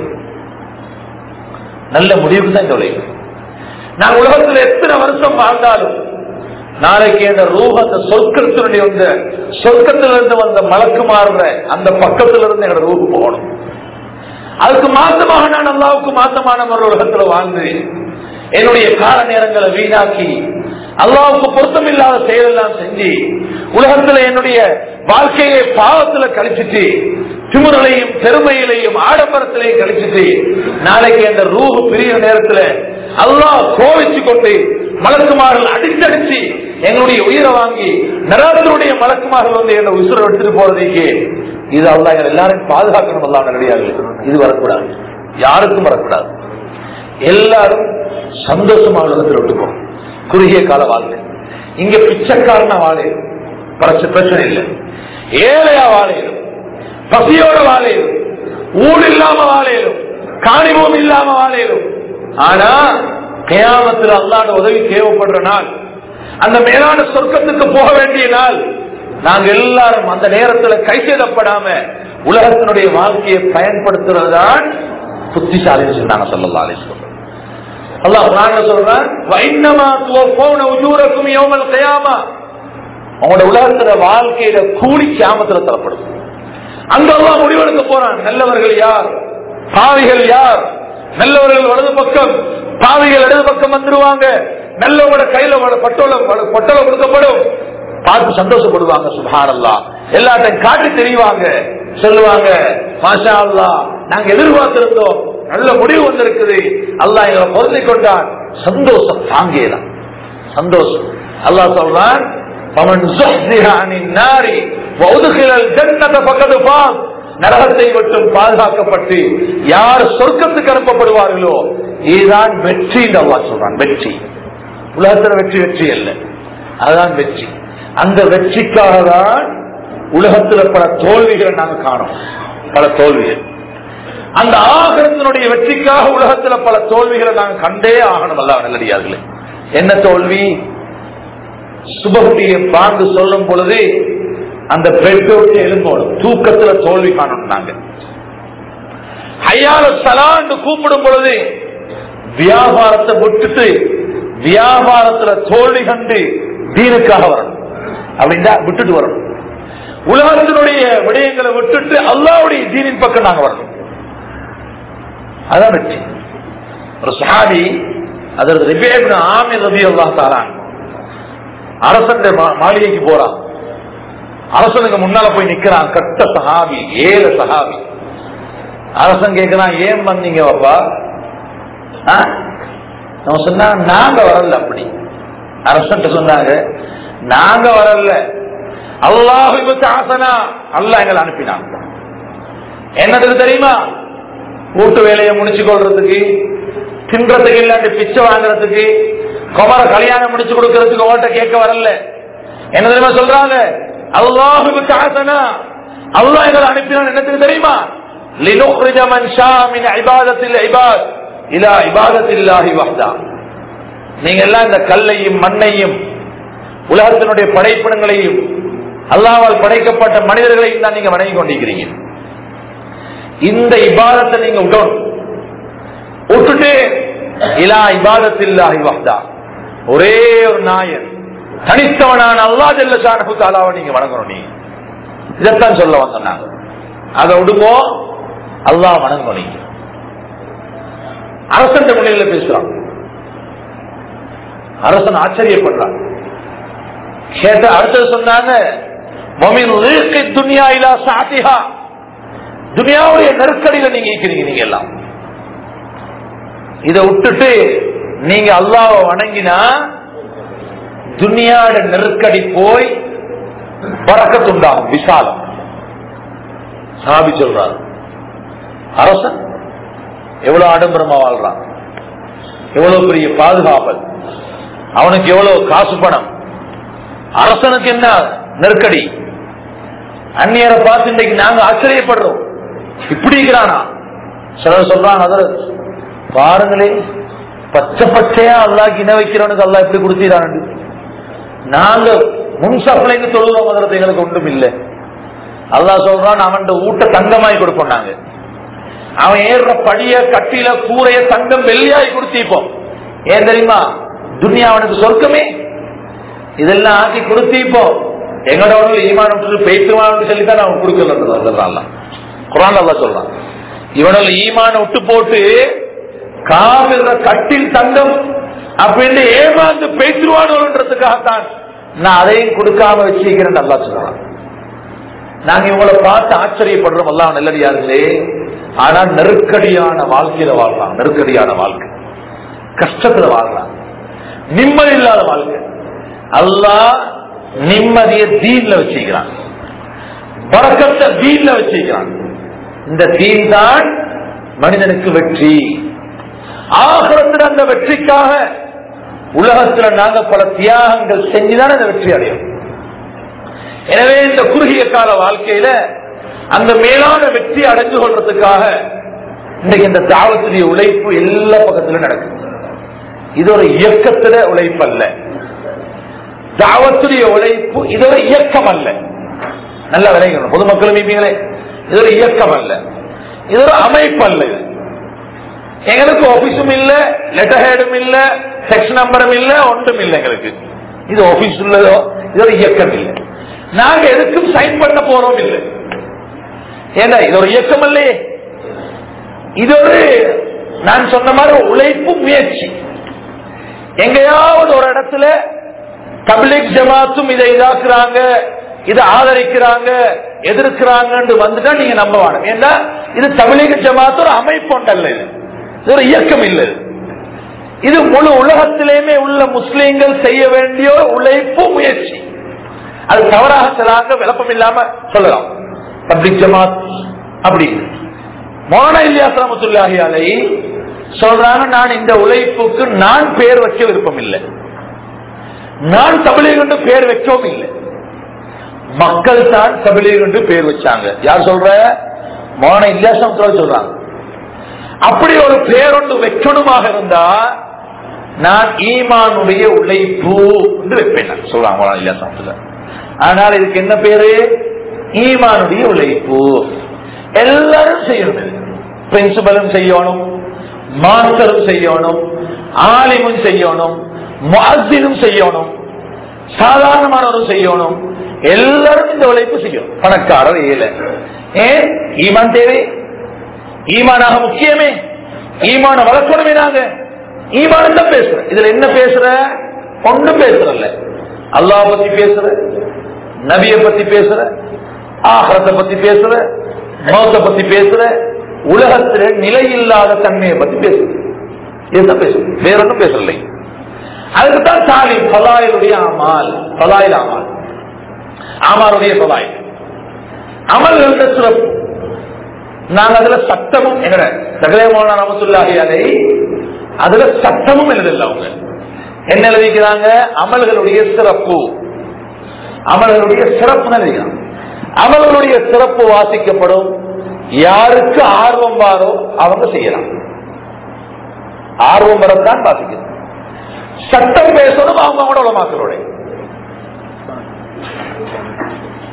நல்ல முடிவுக்கு தான் இந்த உழைப்பு நான் உலகத்தில் எத்தனை வருஷம் வாழ்ந்தாலும் நாளைக்கு அந்த ரூஹ அந்த சொர்க்கத்தினுடைய வந்த சொர்க்கத்திலிருந்து வந்த மலக்கு மாறுற அந்த பக்கத்துல இருந்து என்னோட ரூஹு போகணும் அதுக்கு மாத்தமாக நான் அல்லாவுக்கு மாத்தமான ஒரு உலகத்துல வாழ்ந்து என்னுடைய கால நேரங்களை வீணாக்கி அல்லாவுக்கு பொருத்தமில்லாத செயலெல்லாம் செஞ்சு உலகத்துல என்னுடைய வாழ்க்கையை பாவத்துல கழிச்சிட்டு திமுறையும் பெருமையிலையும் ஆடம்பரத்திலையும் கழிச்சிட்டு நாளைக்கு அந்த ரூஹு பிரிய நேரத்துல அல்லாஹ் கோவிச்சு கொண்டு மலக்குமார்கள் அடிச்சடிச்சு எங்களுடைய உயிரை வாங்கி நரகத்தினுடைய மலக்குமார்கள் வந்து என்ன உசுரை எடுத்துட்டு போறதுக்கு இது அல்லா எங்களை எல்லாரையும் பாதுகாக்கணும் அல்லா கிடையாது இது வரக்கூடாது யாருக்கும் வரக்கூடாது எல்லாரும் சந்தோஷமா உலகத்தில் விட்டுப்போம் குறுகிய கால வாழ்க்கை இங்க பிச்சைக்காரனா வாழையும் பிரச்சனை இல்லை ஏழையா வாழையிலும் பசியோட வாழையிலும் ஊர் இல்லாம வாழையிலும் காணிபம் இல்லாம வாழையிலும் ஆனா கேமத்தில் அல்லாட உதவி தேவைப்படுற நாள் அந்த மேலான சொர்க்கத்துக்கு போக வேண்டிய நாள் நாங்க எல்லாரும் அந்த நேரத்துல கை செய்தப்படாம உலகத்தினுடைய வாழ்க்கையை பயன்படுத்துறது தான் புத்திசாலின்னு சொன்னாங்க சொல்லலாம் அலிஸ்வரம் அல்லாஹ் குரான்ல சொல்றான் வைன்னமா துவஃபௌன உஜூரக்கும் யௌமல் கியாமா உங்களோட உலகத்துல வாழ்க்கையில கூலி கியாமத்துல தரப்படும் அங்க அல்லாஹ் முடிவெடுக்க போறான் நல்லவர்கள் யார் பாவிகள் யார் நல்லவர்கள் வலது பக்கம் பாவிகள் இடது பக்கம் வந்துருவாங்க நல்லவங்களோட கையில பட்டோல பட்டோல கொடுக்கப்படும் பார்த்து சந்தோஷப்படுவாங்க சுபானல்லா எல்லாத்தையும் காட்டி தெரிவாங்க சொல்லுவாங்க மாஷா அல்லா நாங்க எதிர்பார்த்திருந்தோம் நல்ல முடிவு வந்திருக்குது அல்லா எங்களை பொருந்தி கொண்டான் சந்தோஷம் தாங்கேதான் சந்தோஷம் அல்லா சொல்றான் பவன் நாரி பக்கத்து பாம் நரகத்தை மட்டும் பாதுகாக்கப்பட்டு யார் சொர்க்கத்துக்கு அனுப்பப்படுவார்களோ இதுதான் வெற்றி அல்லா சொல்றான் வெற்றி உலகத்துல வெற்றி வெற்றி அல்ல அதுதான் வெற்றி அந்த வெற்றிக்காக தான் உலகத்துல பல தோல்விகளை நாங்க காணோம் பல தோல்விகள் அந்த ஆகரத்தினுடைய வெற்றிக்காக உலகத்துல பல தோல்விகளை நாங்க கண்டே ஆகணும் அல்ல நல்லடியார்களே என்ன தோல்வி சுபகுடைய பாங்கு சொல்லும் பொழுது அந்த பெட்டை விட்டு எழும்போடும் தூக்கத்துல தோல்வி காணணும் நாங்க ஹையால சலாண்டு கூப்பிடும் பொழுது வியாபாரத்தை விட்டுட்டு வியாபாரத்துல தோல்வி கண்டு தீனுக்காக வரணும் அப்படின்னா விட்டுட்டு வரணும் உலகத்தினுடைய விடயங்களை விட்டுட்டு அல்லாவுடைய தீனின் பக்கம் நாங்க வரணும் அதான் வெற்றி ஒரு சஹாபி அதற்கு ரிபேபின் ஆமி ரபி அல்லா தாரான் அரசன் மாளிகைக்கு போறான் அரசனுக்கு முன்னால போய் நிக்கிறான் கட்ட சஹாபி ஏழு சஹாபி அரசன் கேட்கிறான் ஏன் வந்தீங்க பாப்பா நம்ம சொன்னா நாங்க வரல அப்படி அரசன் சொன்னாங்க நாங்க வரல அல்லாஹு ஆசனா அல்ல எங்களை அனுப்பினாங்க என்னதுக்கு தெரியுமா வீட்டு வேலையை முடிச்சு கொள்றதுக்கு தின்றதுக்கு இல்லாட்டி பிச்சை வாங்குறதுக்கு குமர கல்யாணம் முடிச்சு கொடுக்கறதுக்கு ஓட்ட கேட்க வரல என்ன தெரியுமா சொல்றாங்க அல்லாஹு ஆசனா அல்லாஹ் எங்களை அனுப்பினான் என்னத்துக்கு தெரியுமா لنخرج من شاء من عبادة العباد إلى عبادة الله وحده நீங்க எல்லாம் இந்த கல்லையும் மண்ணையும் உலகத்தினுடைய படைப்பினங்களையும் அல்லாவால் படைக்கப்பட்ட மனிதர்களையும் தான் நீங்க வணங்கி கொண்டிருக்கிறீங்க இந்த இபாதத்தை நீங்க விடணும் விட்டுட்டு இலா இபாதத்தில்லாஹி வஹ்தா ஒரே ஒரு நாயன் தனித்தவனான அல்லா ஜல்ல ஷானஹு தஆலாவை நீங்க வணங்கணும் நீங்க இதைத்தான் சொல்ல வந்தோம் நாங்க அதை விடுமோ அல்லாஹ் வணங்கணும் நீங்க அரசன் முன்னிலையில பேசுறான் அரசன் ஆச்சரியப்படுறான் கேட்ட அடுத்தது சொன்னாங்க "வமின் ரிஸ்கி துன்யா இலா சாத்திஹா." துனியாவுடைய நெருக்கடியில நீங்க இருக்கிறீங்க நீங்க எல்லாம் இதை விட்டுட்டு நீங்க அல்லாஹ்வை வணங்கினா துனியாட நெருக்கடி போய் பறக்கத்துண்டாகும் விசாலம் சாபி சொல்றாரு அரசன் எவ்வளவு ஆடம்பரமா வாழ்றான் எவ்வளவு பெரிய பாதுகாவல் அவனுக்கு எவ்வளவு காசு பணம் அரசனுக்கு என்ன நெருக்கடி அந்நியரை பார்த்து இன்னைக்கு நாங்க ஆச்சரியப்படுறோம் இப்படி இருக்கிறானா சிலர் சொல்றான் அதர் பாருங்களே பச்சை பச்சையா அல்லாஹ் இன வைக்கிறவனுக்கு அல்லாஹ் இப்படி கொடுத்தீரான்னு நாங்க முன் சப்ளைக்கு தொழுகிறோம் முதல்ல எங்களுக்கு ஒன்றும் இல்லை அல்லாஹ் சொல்றான் அவன் ஊட்ட தங்கமாய் கொடுப்போம் நாங்க அவன் ஏறுற படிய கட்டில கூரைய தங்கம் வெள்ளியாய் கொடுத்திப்போம் ஏன் தெரியுமா துனியா அவனுக்கு சொர்க்கமே இதெல்லாம் ஆக்கி கொடுத்திப்போம் எங்களோட ஈமான் பேசுவான்னு சொல்லி தான் அவன் கொடுக்கல குரான் அல்லா சொல்றான் இவனோட ஈமான விட்டு போட்டு காவிர கட்டில் தங்கம் அப்படின்னு ஏமாந்து பேசுவானோன்றதுக்காகத்தான் நான் அதையும் கொடுக்காம வச்சிருக்கிறேன் நல்லா சொல்றான் நாங்க இவங்களை பார்த்து ஆச்சரியப்படுறோம் எல்லாம் நல்லடியார்களே ஆனா நெருக்கடியான வாழ்க்கையில வாழ்றான் நெருக்கடியான வாழ்க்கை கஷ்டத்துல வாழ்றான் நிம்மதி இல்லாத வாழ்க்கை அல்லாஹ் நிம்மதியை தீன்ல வச்சிருக்கிறான் பறக்கத்தை தீன்ல வச்சிருக்கிறான் இந்த தீன் தான் மனிதனுக்கு வெற்றி ஆகரத்தில் அந்த வெற்றிக்காக உலகத்துல நாங்க பல தியாகங்கள் செஞ்சுதான் அந்த வெற்றி அடையும் எனவே இந்த குறுகிய கால வாழ்க்கையில அந்த மேலான வெற்றி அடைஞ்சு கொள்றதுக்காக இன்னைக்கு இந்த தாவத்துடைய உழைப்பு எல்லா பக்கத்திலும் நடக்குது இது ஒரு இயக்கத்துல உழைப்பு அல்ல தாவத்துடைய உழைப்பு இது ஒரு இயக்கம் அல்ல நல்ல விளைக்கணும் பொதுமக்களும் மீப்பீங்களே இது ஒரு இயக்கம் அல்ல இது ஒரு அமைப்பு அல்ல இது எங்களுக்கு ஆபீஸும் இல்ல லெட்டர் ஹேடும் இல்ல செக்ஷன் நம்பரும் இல்ல ஒன்றும் இல்லை எங்களுக்கு இது ஆபீஸ் உள்ளதோ இது ஒரு இயக்கம் இல்லை நாங்க எதுக்கும் சைன் பண்ண போறோம் இல்லை ஏன்னா இது ஒரு இயக்கம் இல்லையே இது ஒரு நான் சொன்ன மாதிரி உழைப்பு முயற்சி எங்கேயாவது ஒரு இடத்துல பப்ளிக் ஜமாத்தும் இதை இதாக்குறாங்க இதை ஆதரிக்கிறாங்க எதிர்க்கிறாங்க வந்துட்டா நீங்க நம்ப வேணும் ஏன்னா இது தமிழக ஜமாத்து ஒரு அமைப்பு ஒன்றல்ல இது இது ஒரு இயக்கம் இல்லை இது. இது முழு உலகத்திலேயுமே உள்ள முஸ்லீம்கள் செய்ய வேண்டிய உழைப்பு முயற்சி அது தவறாக சிலாங்க விளப்பம் இல்லாம சொல்லலாம் பப்ளிக் ஜமாத் அப்படி மோன இல்லியாஸ் ரமத்துல்லாஹி அலை சொல்றாங்க நான் இந்த உழைப்புக்கு நான் பேர் வைக்க விருப்பம் இல்லை நான் தமிழக என்று பேர் வைக்கவும் இல்லை மக்கள் தான் தமிழக என்று பேர் வச்சாங்க யார் சொல்ற மோன இல்லியாஸ் ரமத்துல்லாஹி சொல்றாங்க அப்படி ஒரு பேரொன்று வைக்கணுமாக இருந்தா நான் ஈமானுடைய உழைப்பு என்று வைப்பேன் நான் சொல்றாங்க மோன இல்லியாஸ் ரமத்துல்லாஹி ஆனால் இதுக்கு என்ன பேரு ஈமானுடைய உழைப்பு எல்லாரும் செய்யணும் பிரின்சிபலும் செய்யணும் மாஸ்டரும் செய்யணும் ஆலிமும் செய்யணும் முஅஸ்ஸினும் செய்யணும் சாதாரணமானவரும் செய்யணும் எல்லாரும் இந்த உழைப்பு செய்யணும் பணக்காரர் ஏழை ஏன் ஈமான் தேவை ஈமானாக முக்கியமே ஈமான வளர்க்கணுமே நாங்க ஈமான் தான் பேசுற இதுல என்ன பேசுற ஒன்றும் பேசுறல்ல அல்லாஹ் பத்தி பேசுற நபிய பத்தி பேசுற ஆகரத்தை பத்தி பேசுற மௌத்த பத்தி பேசுற உலகத்துல நிலை இல்லாத தன்மையை பத்தி பேசுற இதுதான் பேசுற வேற ஒன்றும் பேசலை அதுக்குதான் சாலி பலாயிலுடைய அமால் பலாயில் அமால் ஆமாருடைய பலாயில் அமல்கள் சிறப்பு நாங்க அதுல சட்டமும் எங்கட சகலே மோனா ரமத்துல்லாஹி அலை அதுல சட்டமும் எழுதல அவங்க என்ன எழுதிக்கிறாங்க அமல்களுடைய சிறப்பு அமல்களுடைய சிறப்பு எழுதிக்கிறாங்க அமல்களுடைய சிறப்பு வாசிக்கப்படும் யாருக்கு ஆர்வம் வாரோ அவங்க செய்யலாம் ஆர்வம் வரத்தான் வாசிக்கணும் சட்டம் பேசணும் அவங்க கூட உலமாக்களோட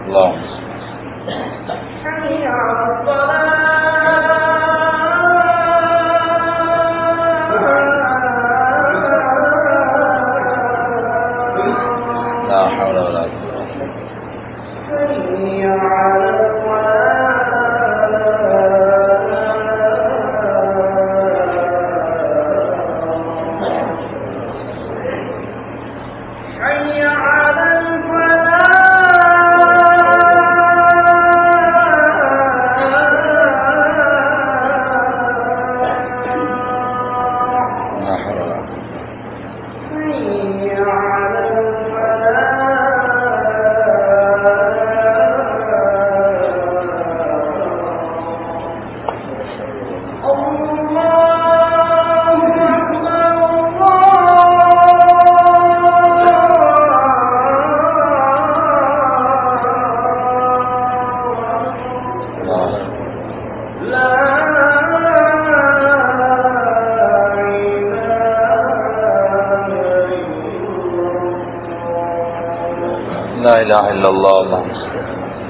اللهم حي على الصلاة لا حول ولا قوة حي على الفلاح حي على الفلاح لا حول ولا قوة حي على الفلاح الله أكبر الله الله لا لا إله إلا الله اللهم صل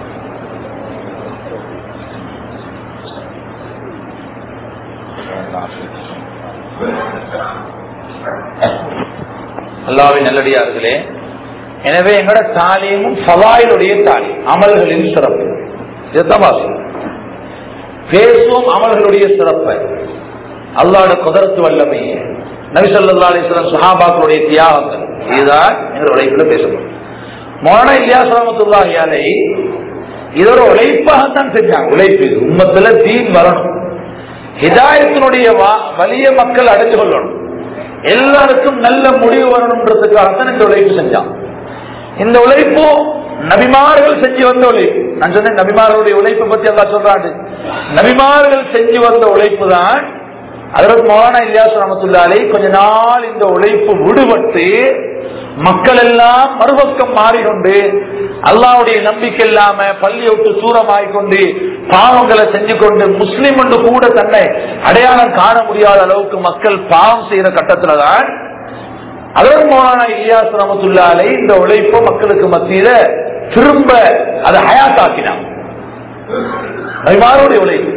அல்லாவின் நல்லடியார்களே எனவே எங்களோட தாலியமும் ஃபலாயிலுடைய தாலி அமல்களின் சிறப்பு இதுதான் வாசி பேசுவோம் அமல்களுடைய சிறப்பை அல்லாட குதரத்து வல்லமையே நபிசல்லா அலிஸ்லாம் சுஹாபாக்களுடைய தியாகங்கள் இதுதான் எங்கள் உழைப்புல பேசப்படும் மோன இல்லியாஸ் ரஹமத்துல்லாஹி அலை இது ஒரு உழைப்பாகத்தான் செஞ்சாங்க உழைப்பு இது உம்மத்துல தீன் வரணும் ஹிதாயத்தினுடைய வா- வலிய மக்கள் அடைஞ்சு கொள்ளணும் எல்லாருக்கும் நல்ல முடிவு வரணுன்றதுக்காகத்தான் இந்த உழைப்பு செஞ்சான் இந்த உழைப்பு நபிமார்கள் செஞ்சு வந்த உழைப்பு நான் சொன்னேன் நபிமார்களுடைய உழைப்பை பத்தி எல்லாம் சொல்றாங்க நபிமார்கள் செஞ்சு வந்த உழைப்பு தான் அதற்கு மௌலானா இலியாஸ் ரமத்துல்லாலே கொஞ்ச நாள் இந்த உழைப்பு விடுபட்டு மக்கள் எல்லாம் மறுபக்கம் மாறிக்கொண்டு அல்லாவுடைய நம்பிக்கை இல்லாம பள்ளியை விட்டு தூரமாய் கொண்டு பாவங்களை செஞ்சு கொண்டு முஸ்லிம் என்று கூட தன்னை அடையாளம் காண முடியாத அளவுக்கு மக்கள் பாவம் செய்யற கட்டத்துல தான் அதற்கு மௌலானா இலியாஸ் ரமத்துல்லாலே இந்த உழைப்பை மக்களுக்கு மத்தியில திரும்ப அதை ஹயாத்தாக்கினான் நபிமாருடைய உழைப்பு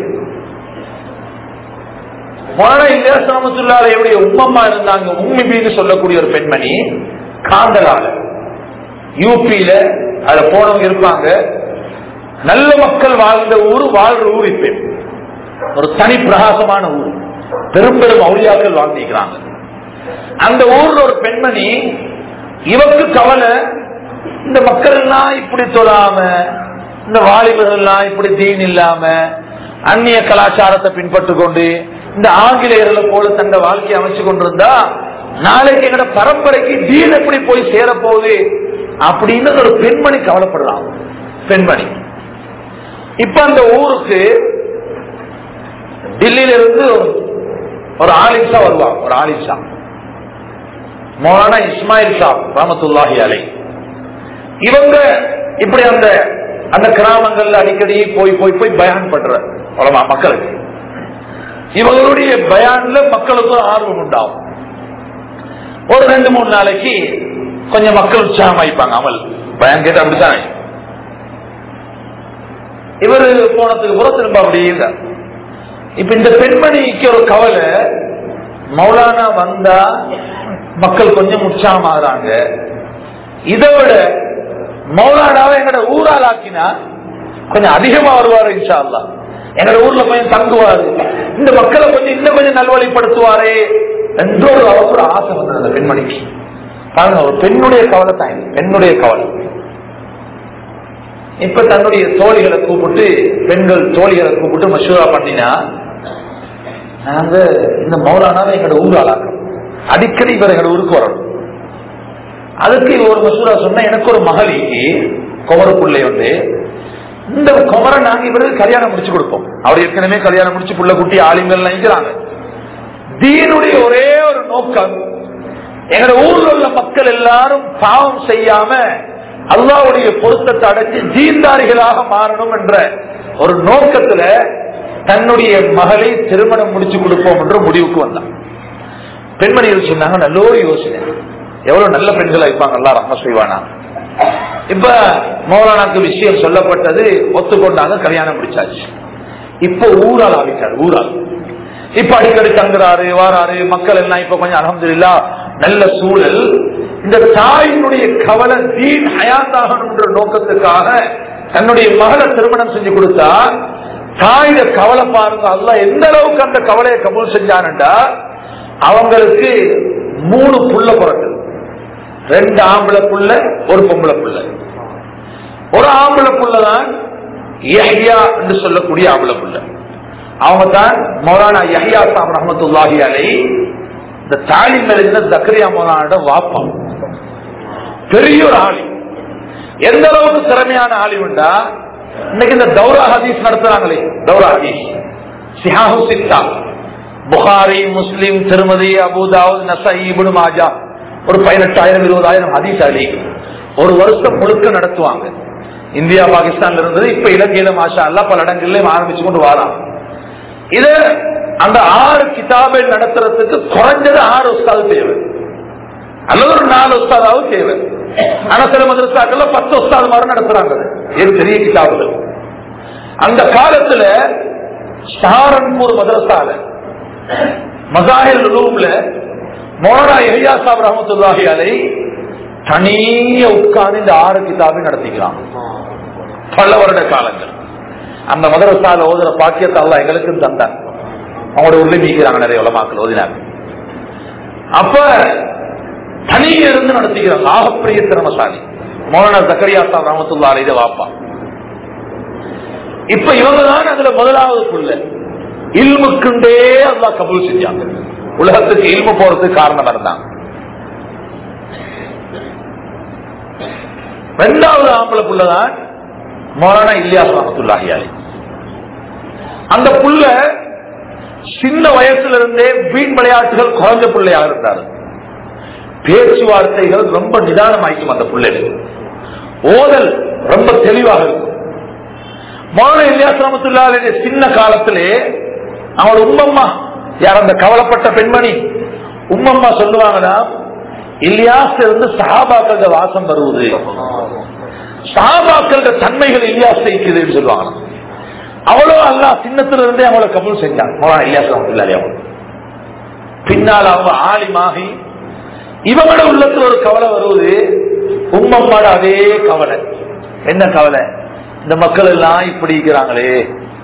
மௌலானா இலியாஸ் ரமத்துல்லாலையுடைய உம்மம்மா இருந்தாங்க உம்மிபின்னு சொல்லக்கூடிய ஒரு பெண்மணி காந்தலால யூபியில அதுல போனவங்க இருப்பாங்க நல்ல மக்கள் வாழ்ந்த ஊர் வாழ்ற ஊர் இப்ப ஒரு தனி பிரகாசமான ஊர் பெரும் பெரும் அவுளியாக்கள் வாழ்ந்திருக்கிறாங்க அந்த ஊர்ல ஒரு பெண்மணி இவருக்கு கவலை இந்த மக்கள் எல்லாம் இப்படி தொழாம இந்த வாலிபர்கள் எல்லாம் இப்படி தீன் இல்லாம அந்நிய கலாச்சாரத்தை பின்பற்று கொண்டு இந்த ஆங்கிலேயர்களை போல தந்த வாழ்க்கையை அமைச்சு கொண்டிருந்தா நாளைக்கு எங்கட பரம்பரைக்கு தீன் எப்படி போய் சேர போகுது அப்படின்னு ஒரு பெண்மணி கவலைப்படுறான் பெண்மணி இப்ப அந்த ஊருக்கு டெல்லியில இருந்து ஒரு ஆலிம்சா வருவாங்க ஒரு ஆலிம்சா மௌலானா இஸ்மாயில் ஷா ரஹமத்துல்லாஹி அலை இவங்க இப்படி அந்த அந்த கிராமங்கள்ல அடிக்கடி போய் போய் போய் பயான் பண்ற அவ்வளவா மக்களுக்கு இவங்களுடைய பயான்ல மக்களுக்கும் ஆர்வம் உண்டாகும் ஒரு ரெண்டு மூணு நாளைக்கு கொஞ்சம் மக்கள் உற்சாகமாயிப்பாங்க அமல் பயான் கேட்டு அப்படித்தான் இவரு போனதுக்கு கூட திரும்ப அப்படியே இருந்தார் இப்ப இந்த பெண்மணிக்கு ஒரு கவலை மௌலானா வந்தா மக்கள் கொஞ்சம் உற்சாகமாகறாங்க இதை விட மௌலானாவை எங்கட ஊரால் ஆக்கினா கொஞ்சம் அதிகமா வருவாரு இன்ஷா அல்லாஹ் எங்கட ஊர்ல கொஞ்சம் தங்குவாரு இந்த மக்களை கொஞ்சம் இன்னும் கொஞ்சம் நல்வழிப்படுத்துவாரே என்ற ஒரு அவசர ஆசை வந்தது அந்த பெண்மணிக்கு பாருங்க ஒரு பெண்ணுடைய கவலை தான் இது. பெண்ணுடைய கவலை இப்ப தன்னுடைய தோழிகளை கூப்பிட்டு பெண்கள் தோழிகளை கூப்பிட்டு மசூரா பண்ணினா நாங்க இந்த மௌலானாவை எங்களோட ஊர் ஆளாக்கணும் அடிக்கடி இவர் எங்களோட ஊருக்கு வரணும் அதுக்கு இவ ஒரு மசூரா சொன்ன எனக்கு ஒரு மகளிக்கு குமரப்புள்ளை வந்து இந்த குமரை நாங்க இவருக்கு கல்யாணம் முடிச்சு கொடுப்போம் அவர் ஏற்கனவே கல்யாணம் முடிச்சு புள்ள குட்டி ஆளுங்கள் நினைக்கிறாங்க தீனுடைய ஒரே ஒரு நோக்கம் எங்களோட ஊர்ல உள்ள மக்கள் எல்லாரும் பாவம் செய்யாம அல்லாவுடைய பொருத்தத்தை அடைஞ்சு தீன்தாரிகளாக மாறணும் என்ற ஒரு நோக்கத்துல தன்னுடைய மகளை திருமணம் முடிச்சு கொடுப்போம் என்ற முடிவுக்கு வந்தான் பெண்மணிகள் சொன்னாங்க நல்ல ஒரு யோசனை எவ்வளவு நல்ல பெண்களா இருப்பாங்க அல்லா ரஹ்ம செய்வானா இப்ப மௌலானாக்கு விஷயம் சொல்லப்பட்டது ஒத்துக்கொண்டாங்க கல்யாணம் முடிச்சாச்சு இப்ப ஊரால் ஆவிட்டார் ஊரால் இப்ப அடிக்கடி தங்குறாரு வாராரு மக்கள் எல்லாம் இப்ப கொஞ்சம் அலமதுல்லா நல்ல சூழல் இந்த தாயினுடைய கவலை தீன் ஹயாத்தாகணுன்ற நோக்கத்துக்காக தன்னுடைய மகளை திருமணம் செஞ்சு கொடுத்தா தாயிட கவலை பாருங்க அல்ல எந்த அளவுக்கு அந்த கவலையை கபூல் செஞ்சானுண்டா அவங்களுக்கு மூணு புள்ள பிறகு ரெண்டு ஆம்பளை புள்ள ஒரு பொம்பளை புள்ள ஒரு ஆம்பளை புள்ளதான் யஹ்யா என்று சொல்லக்கூடிய ஆம்பளை புள்ள அவங்க தான் மௌலானா யஹ்யா சாம் ரஹமத்துல்லாஹி அலை இந்த தாலிம் இருந்த தக்கரியா மௌலானோட வாப்பா பெரிய ஒரு ஆளி எந்த அளவுக்கு திறமையான ஆளி உண்டா இன்னைக்கு இந்த தௌரா ஹதீஸ் நடத்துறாங்களே தௌரா ஹதீஸ் சிஹாஹு சித்தா புகாரி முஸ்லிம் திருமதி அபுதாவுத் நசை இபுனு மாஜா ஒரு பதினெட்டாயிரம் இருபதாயிரம் ஹதீஸ் அலி ஒரு வருஷம் முழுக்க நடத்துவாங்க இந்தியா பாகிஸ்தான்ல இருந்தது இப்ப இலங்கையில மாஷா அல்லா பல இடங்கள்லயும் ஆரம்பிச்சு கொண்டு வரான் இது அந்த ஆறு கிதாபை நடத்துறதுக்கு குறைஞ்சது ஆறு உஸ்தாது தேவை அல்லது ஒரு நாலு உஸ்தாதாவது தேவை ஆனா சில மதரசாக்கள்ல பத்து உஸ்தாது மாதிரி நடத்துறாங்க அது. இது பெரிய கிதாபுகள் அந்த காலத்துல ஷாரன்பூர் மதரசால மசாஹில் ரூம்ல மோனா எஹியா சாப் ரஹமத்துல்லாஹி அலை தனிய உட்கார்ந்து இந்த ஆறு கிதாபை நடத்திக்கலாம் பல வருட காலங்கள் அந்த மதரசால ஓதுற பாக்கியத்தை அல்ல எங்களுக்கும் தந்தாங்க அவங்களோட உள்ளே மீக்கிறாங்க நிறைய உலமாக்கள் ஓதினாங்க அப்ப தனியே இருந்து நடத்திக்கிறாங்க ஆகப்பெரிய திறமசாலி மோனா ஜக்கரியா சாப் ரஹமத்துல்லா அலை இதை வாப்பா இப்ப இவங்க தான் அதுல முதலாவது புள்ள இல்முக்குண்டே அல்லாஹ் கபூல் செஞ்சாங்க உலகத்துக்கு இல்மு போறதுக்கு காரணம் இருந்தாங்க ரெண்டாவது ஆம்பளை புள்ளதான் மௌலானா இல்லியாஸ் ரஹமத்துல்லாஹி அலை அந்த புள்ள சின்ன வயசுல இருந்தே வீண் விளையாட்டுகள் குறைஞ்ச பிள்ளையாக இருந்தாரு பேச்சுவார்த்தைகள் ரொம்ப நிதானமாய்க்கும் அந்த பிள்ளைகள் ஓதல் ரொம்ப தெளிவாக இருக்கும் மௌலானா இல்லியாஸ் ரஹமத்துல்லாஹி சின்ன காலத்திலே அவங்களோட உம்மம்மா யார் அந்த கவலைப்பட்ட பெண்மணி உம்மம்மா சொல்லுவாங்கன்னா இல்லியாஸ் இருந்து சஹாபாக்கள் வாசம் வருவது சஹாபாக்கள் தன்மைகள் இல்லியாஸ் இருக்குதுன்னு சொல்லுவாங்க அவ்வளோ அல்லா சின்னத்துல இருந்தே அவங்கள கபூல் செஞ்சாங்க மௌலானா இல்லியாஸ் ரஹமத்துல்லாஹி அவங்க பின்னால் அவங்க ஆலிமாகி இவங்களோட உள்ளத்துல ஒரு கவலை வருவது உம்மம்மாட அதே கவலை என்ன கவலை இந்த மக்கள் எல்லாம் இப்படி இருக்கிறாங்களே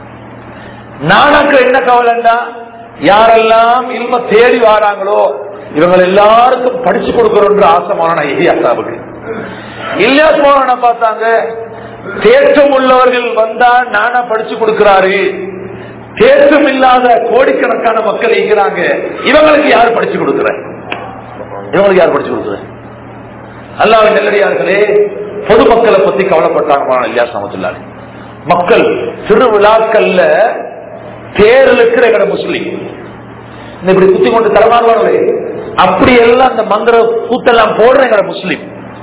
நானாக்கு என்ன கவலைன்னா யாரெல்லாம் இல்ம தேடி வாராங்களோ இவங்க எல்லாருக்கும் படிச்சு கொடுக்கணும்ன்ற ஆசை மௌலானா இலியாசாவுக்கு இலியாஸ் மௌலானா பார்த்தாங்க தேற்றம் உள்ளவர்கள் வந்தா நானா படிச்சு கொடுக்கிறாரு தேற்றம் இல்லாத கோடிக்கணக்கான மக்கள் இருக்கிறாங்க இவங்களுக்கு யார் படிச்சு கொடுக்கிற இவங்களுக்கு யார் படிச்சு கொடுக்குற அல்லாஹ் நெல்லடியார்களே பொதுமக்களை பத்தி கவலைப்பட்டாங்க மௌலானா இலியாஸ் ரஹமத்துல்லாஹி மக்கள் திருவிழாக்கள்ல தேர் இருக்கிற எங்கட முஸ்லீம் இந்த இப்படி குத்தி கொண்டு தலைமாறுவார்களே அப்படி எல்லாம் அந்த மந்திர கூத்தெல்லாம் போடுற எங்கட முஸ்லீம்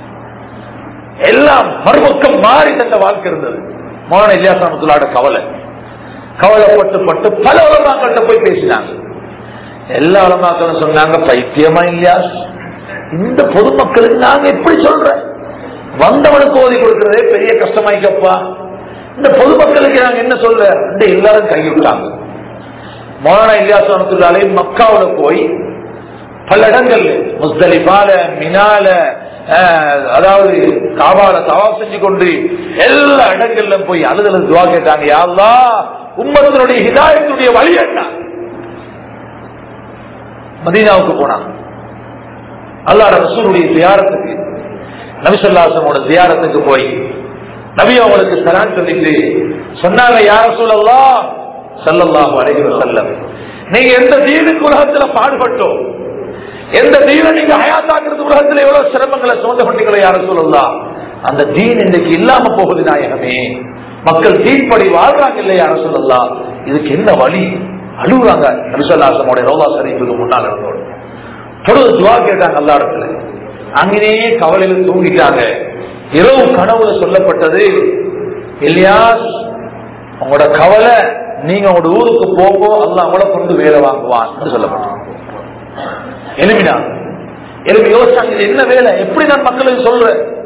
எல்லாம் மறுபக்கம் மாறி தந்த வாழ்க்கை இருந்தது மோன இல்லியாசாமத்துலாட கவலை கவலைப்பட்டு பட்டு பல உலமாக்கள்கிட்ட போய் பேசினாங்க எல்லா உலமாக்களும் சொன்னாங்க பைத்தியமா இல்லையாஸ் இந்த பொதுமக்களுக்கு நாங்க எப்படி சொல்றேன் வந்தவனுக்கு ஓதி கொடுக்கறதே பெரிய கஷ்டமாய்க்கப்பா இந்த பொதுமக்களுக்கு நாங்க என்ன சொல்ற எல்லாரும் கைவிட்டாங்க மௌலானா இல்லியாசனத்துள்ளாலே மக்காவுல போய் பல இடங்கள்ல முஸ்தலிபால மினால அஹ், அதாவது காபால தவாப் செஞ்சு கொண்டு எல்லா இடங்கள்ல போய் அழுதல துவா கேட்டாங்க யாருலா உம்மத்தினுடைய ஹிதாயத்துடைய வழி என்ன மதீனாவுக்கு போனாங்க அல்லாட ரசூலுடைய தியாரத்துக்கு நபிசல்லாசனோட தியாரத்துக்கு போய் நபி அவங்களுக்கு சலான் சொல்லிட்டு சொன்னாங்க யார சொல்லலாம் சல்லல்லாஹு அலைஹி வஸல்லம் நீங்க எந்த தீனுக்கு உலகத்துல பாடுபட்டோம் எந்த தீனை நீங்க ஹயாத்தாக்குறது உலகத்துல எவ்வளவு சிரமங்களை சுமந்து கொண்டீங்களோ யார சொல்லலாம் அந்த தீன் இன்னைக்கு இல்லாம போகுது நாயகமே மக்கள் தீன்படி வாழ்றாங்க இல்லையா யார சொல்லலாம் இதுக்கு என்ன வழி அழுகுறாங்க நபிசல்லாசனோட ரோலா சரீஃபுக்கு முன்னால் இருந்தோம் தொடர்ந்து துவா கேட்டாங்க எல்லா இடத்துல அங்கேயே கவலையில தூங்கிட்டாங்க இரவு கனவுல சொல்லப்பட்டது இல்லையாஸ் உங்களோட கவலை நீங்க உங்களோட ஊருக்கு போங்கோ அல்ல அவங்கள கொண்டு வேலை வாங்குவான் சொல்லப்பட்டது எழுப்பினா எழுப்பி யோசிச்சாங்க இது என்ன வேலை எப்படி நான் மக்களுக்கு சொல்றேன்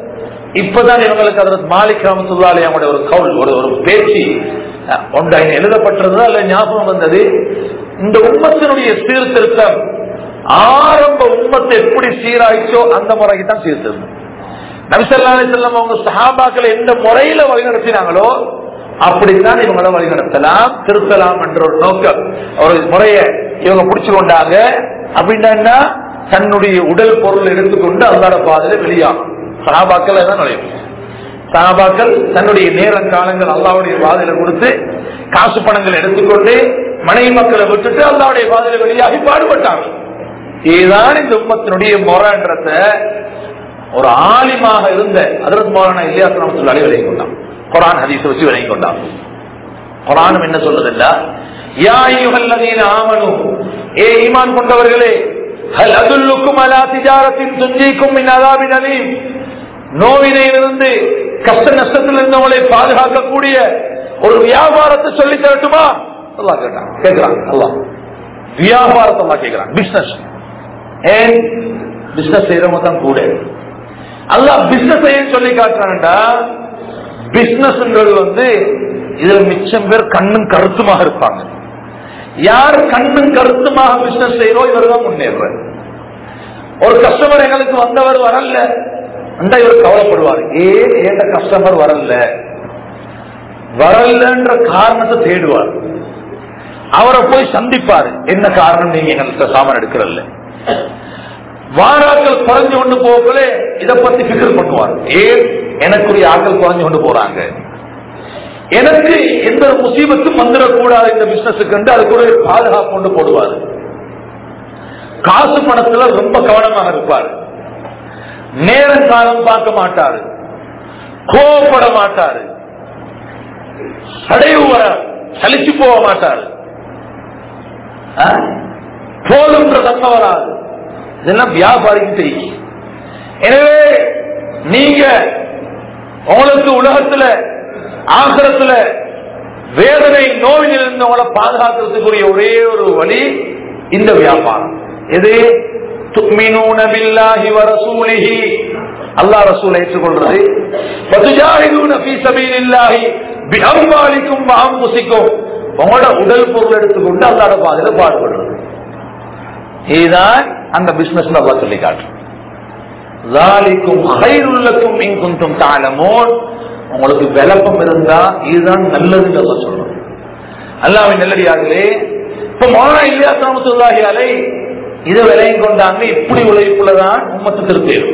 இப்பதான் இவங்களுக்கு அதற்கு மாலிக் ராமத்துல்லாலே அவங்களுடைய ஒரு கவுல் ஒரு ஒரு பேச்சு அஹ், ஒன்று எழுதப்பட்டிருந்தது அல்ல ஞாபகம் வந்தது இந்த உம்மத்தினுடைய சீர்திருத்தம் ஆரம்ப உம்மத்தை எப்படி சீராயிச்சோ அந்த முறைக்கு தான் சீர்திருத்தம் நபிசல்லா செல்லம் அவங்க சஹாபாக்களை எந்த முறையில வழிநடத்தினாங்களோ அப்படித்தான் இவங்களை வழிநடத்தலாம் திருத்தலாம் என்ற ஒரு நோக்கம் ஒரு முறைய இவங்க பிடிச்சு கொண்டாங்க அப்படின்னா தன்னுடைய உடல் பொருள் எடுத்துக்கொண்டு அல்லாட பாதையில வெளியாகும் சஹாபாக்கள் தான் நுழையும் சஹாபாக்கள் தன்னுடைய நேரம் காலங்கள் அல்லாவுடைய பாதையில கொடுத்து காசு பணங்கள் எடுத்துக்கொண்டு மனைவி மக்களை விட்டுட்டு அல்லாவுடைய பாதையில வெளியாகி பாடுபட்டாங்க இதுதான் இந்த உம்மத்தினுடைய முறைன்றத ஒரு ஆலிமாக இருந்த அதற்கு மௌலானா இல்லையாஸ் ரஹமத்துல்லாஹி விலகி கொண்டான் குரான் ஹதீஸ் வச்சு விலகி கொண்டான் குரானும் என்ன சொல்றதில்ல யா அய்யுஹல்லதீன ஆமனு ஏ ஈமான் கொண்டவர்களே ஹல் அதுல்லுக்கும் அலா திஜாரத்தின் துஞ்சிக்கும் மின் அதாபின் அலீம் நோவினையிலிருந்து கஷ்ட நஷ்டத்திலிருந்து உங்களை பாதுகாக்கக்கூடிய ஒரு வியாபாரத்தை சொல்லி தரட்டுமா அல்லாஹ் கேட்டான் கேட்கிறான் அல்லாஹ் வியாபாரத்தை அல்லாஹ் கேட்கிறான் பிசினஸ் ஏன் பிசினஸ் செய்யறவங்க தான் கூட அல்லாஹ் பிசினஸ் செய்ய சொல்லி காட்டுறான்டா பிசினஸ்ன்றது வந்து இதுல மிச்சம் பேர் கண்ணும் கருத்துமாக இருப்பாங்க யார் கண்ணும் கருத்துமாக பிசினஸ் செய்யறோம் இவர் தான் முன்னேற ஒரு கஸ்டமர் எங்களுக்கு வந்தவர் வரல அந்த இவர் கவலைப்படுவார் ஏன் ஏன் கஸ்டமர் வரல வரலன்ற காரணத்தை தேடுவார் அவரை போய் சந்திப்பாரு என்ன காரணம் நீங்க எங்கள்கிட்ட சாமான் எடுக்கிறல்ல வாராக்கள் குறைஞ்சு கொண்டு போகலே இதை பத்தி பிக்கர் பண்ணுவார் ஏன் எனக்குரிய ஆட்கள் குறைஞ்சு கொண்டு போறாங்க எனக்கு எந்த ஒரு முசீபத்தும் வந்துடக்கூடாது இந்த பிசினஸுக்கு என்று அதுக்கு ஒரு பாதுகாப்பு கொண்டு போடுவார் காசு பணத்துல ரொம்ப கவனமாக இருப்பார் நேரம் காலம் பார்க்க மாட்டாரு கோவப்பட மாட்டாரு சடைவு வர சலிச்சு போக மாட்டாரு ஆ? போதுன்ற தன்மை வராது இதெல்லாம் வியாபாரிக்கு தெரியும் எனவே நீங்க உங்களுக்கு உலகத்துல ஆசிரத்துல வேதனை நோயில் இருந்தவங்களை பாதுகாக்கிறதுக்குரிய ஒரே ஒரு வழி இந்த வியாபாரம் எது துக்மினூன பில்லாஹி வ ரசூலிஹி அல்லாஹ் ரசூலை ஏற்றுக்கொள்றது வதுஜாஹிதூன ஃபீ சபீலில்லாஹி பிஅம்வாலிக்கும் வ அன்ஃபுசிக்கும் உங்களோட உடல் பொருள் எடுத்துக்கொண்டு அல்லாஹ்வோட பாதையில பாடுபடுறது இதுதான் அந்த பிசினஸ் அல்லா சொல்லி காட்டுறோம் லாலிக்கும் ஹைருல்லக்கும் இங்குந்தும் தாளமோன் உங்களுக்கு விளப்பம் இருந்தா இதுதான் நல்லதுன்னு அல்லா சொல்றோம் அல்லாவின் நல்லடியார்களே இப்ப மோனா இல்லையா தாமத்துள்ளாகியாலே இதை விலையும் கொண்டாங்க இப்படி உழைப்புலதான் உம்மத்து திருப்பேரும்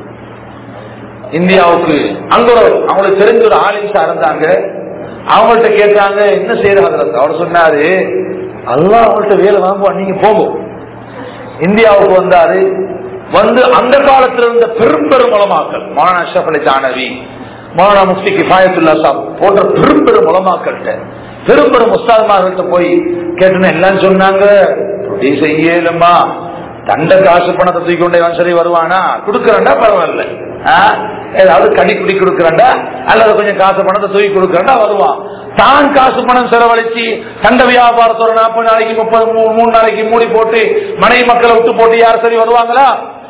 இந்தியாவுக்கு அங்க ஒரு அவங்களுக்கு தெரிஞ்ச ஒரு ஆலிம்சா இருந்தாங்க அவங்கள்ட்ட கேட்டாங்க என்ன செய்யறாங்க அவர் சொன்னாரு அல்லாஹ் அவங்கள்ட்ட வேலை வாங்குவா நீங்க போகும் இந்தியாவுக்கு வந்தாரு வந்து அந்த காலத்தில் இருந்த பெரும் பெரும் உலமாக்கள் மௌலானா அஷ்ரப் அலி தானவி மௌலானா முஃப்தி கிஃபாயத்துல்லா சாப் போன்ற பெரும் பெரும் உலமாக்கள்கிட்ட பெரும் பெரும் உஸ்தாத்மார்கள்ட்ட போய் கேட்டுன்னு எல்லாம் சொன்னாங்க அப்படி செய்யலம்மா தண்ட காசு பணத்தை தூக்கி கொண்டே இவன் சரி வருவானா கொடுக்கறண்டா பரவாயில்ல ஆ? ஏதாவது கடி குடி கொடுக்கறண்டா அல்லது கொஞ்சம் காசு பணத்தை தூக்கி கொடுக்கறண்டா வருவான் தான் காசு பணம் செலவழிச்சு தண்ட வியாபாரத்தோட நாற்பது நாளைக்கு முப்பது மூ- மூணு நாளைக்கு மூடி போட்டு மனைவி மக்களை விட்டு போட்டு யார் சரி வருவாங்களா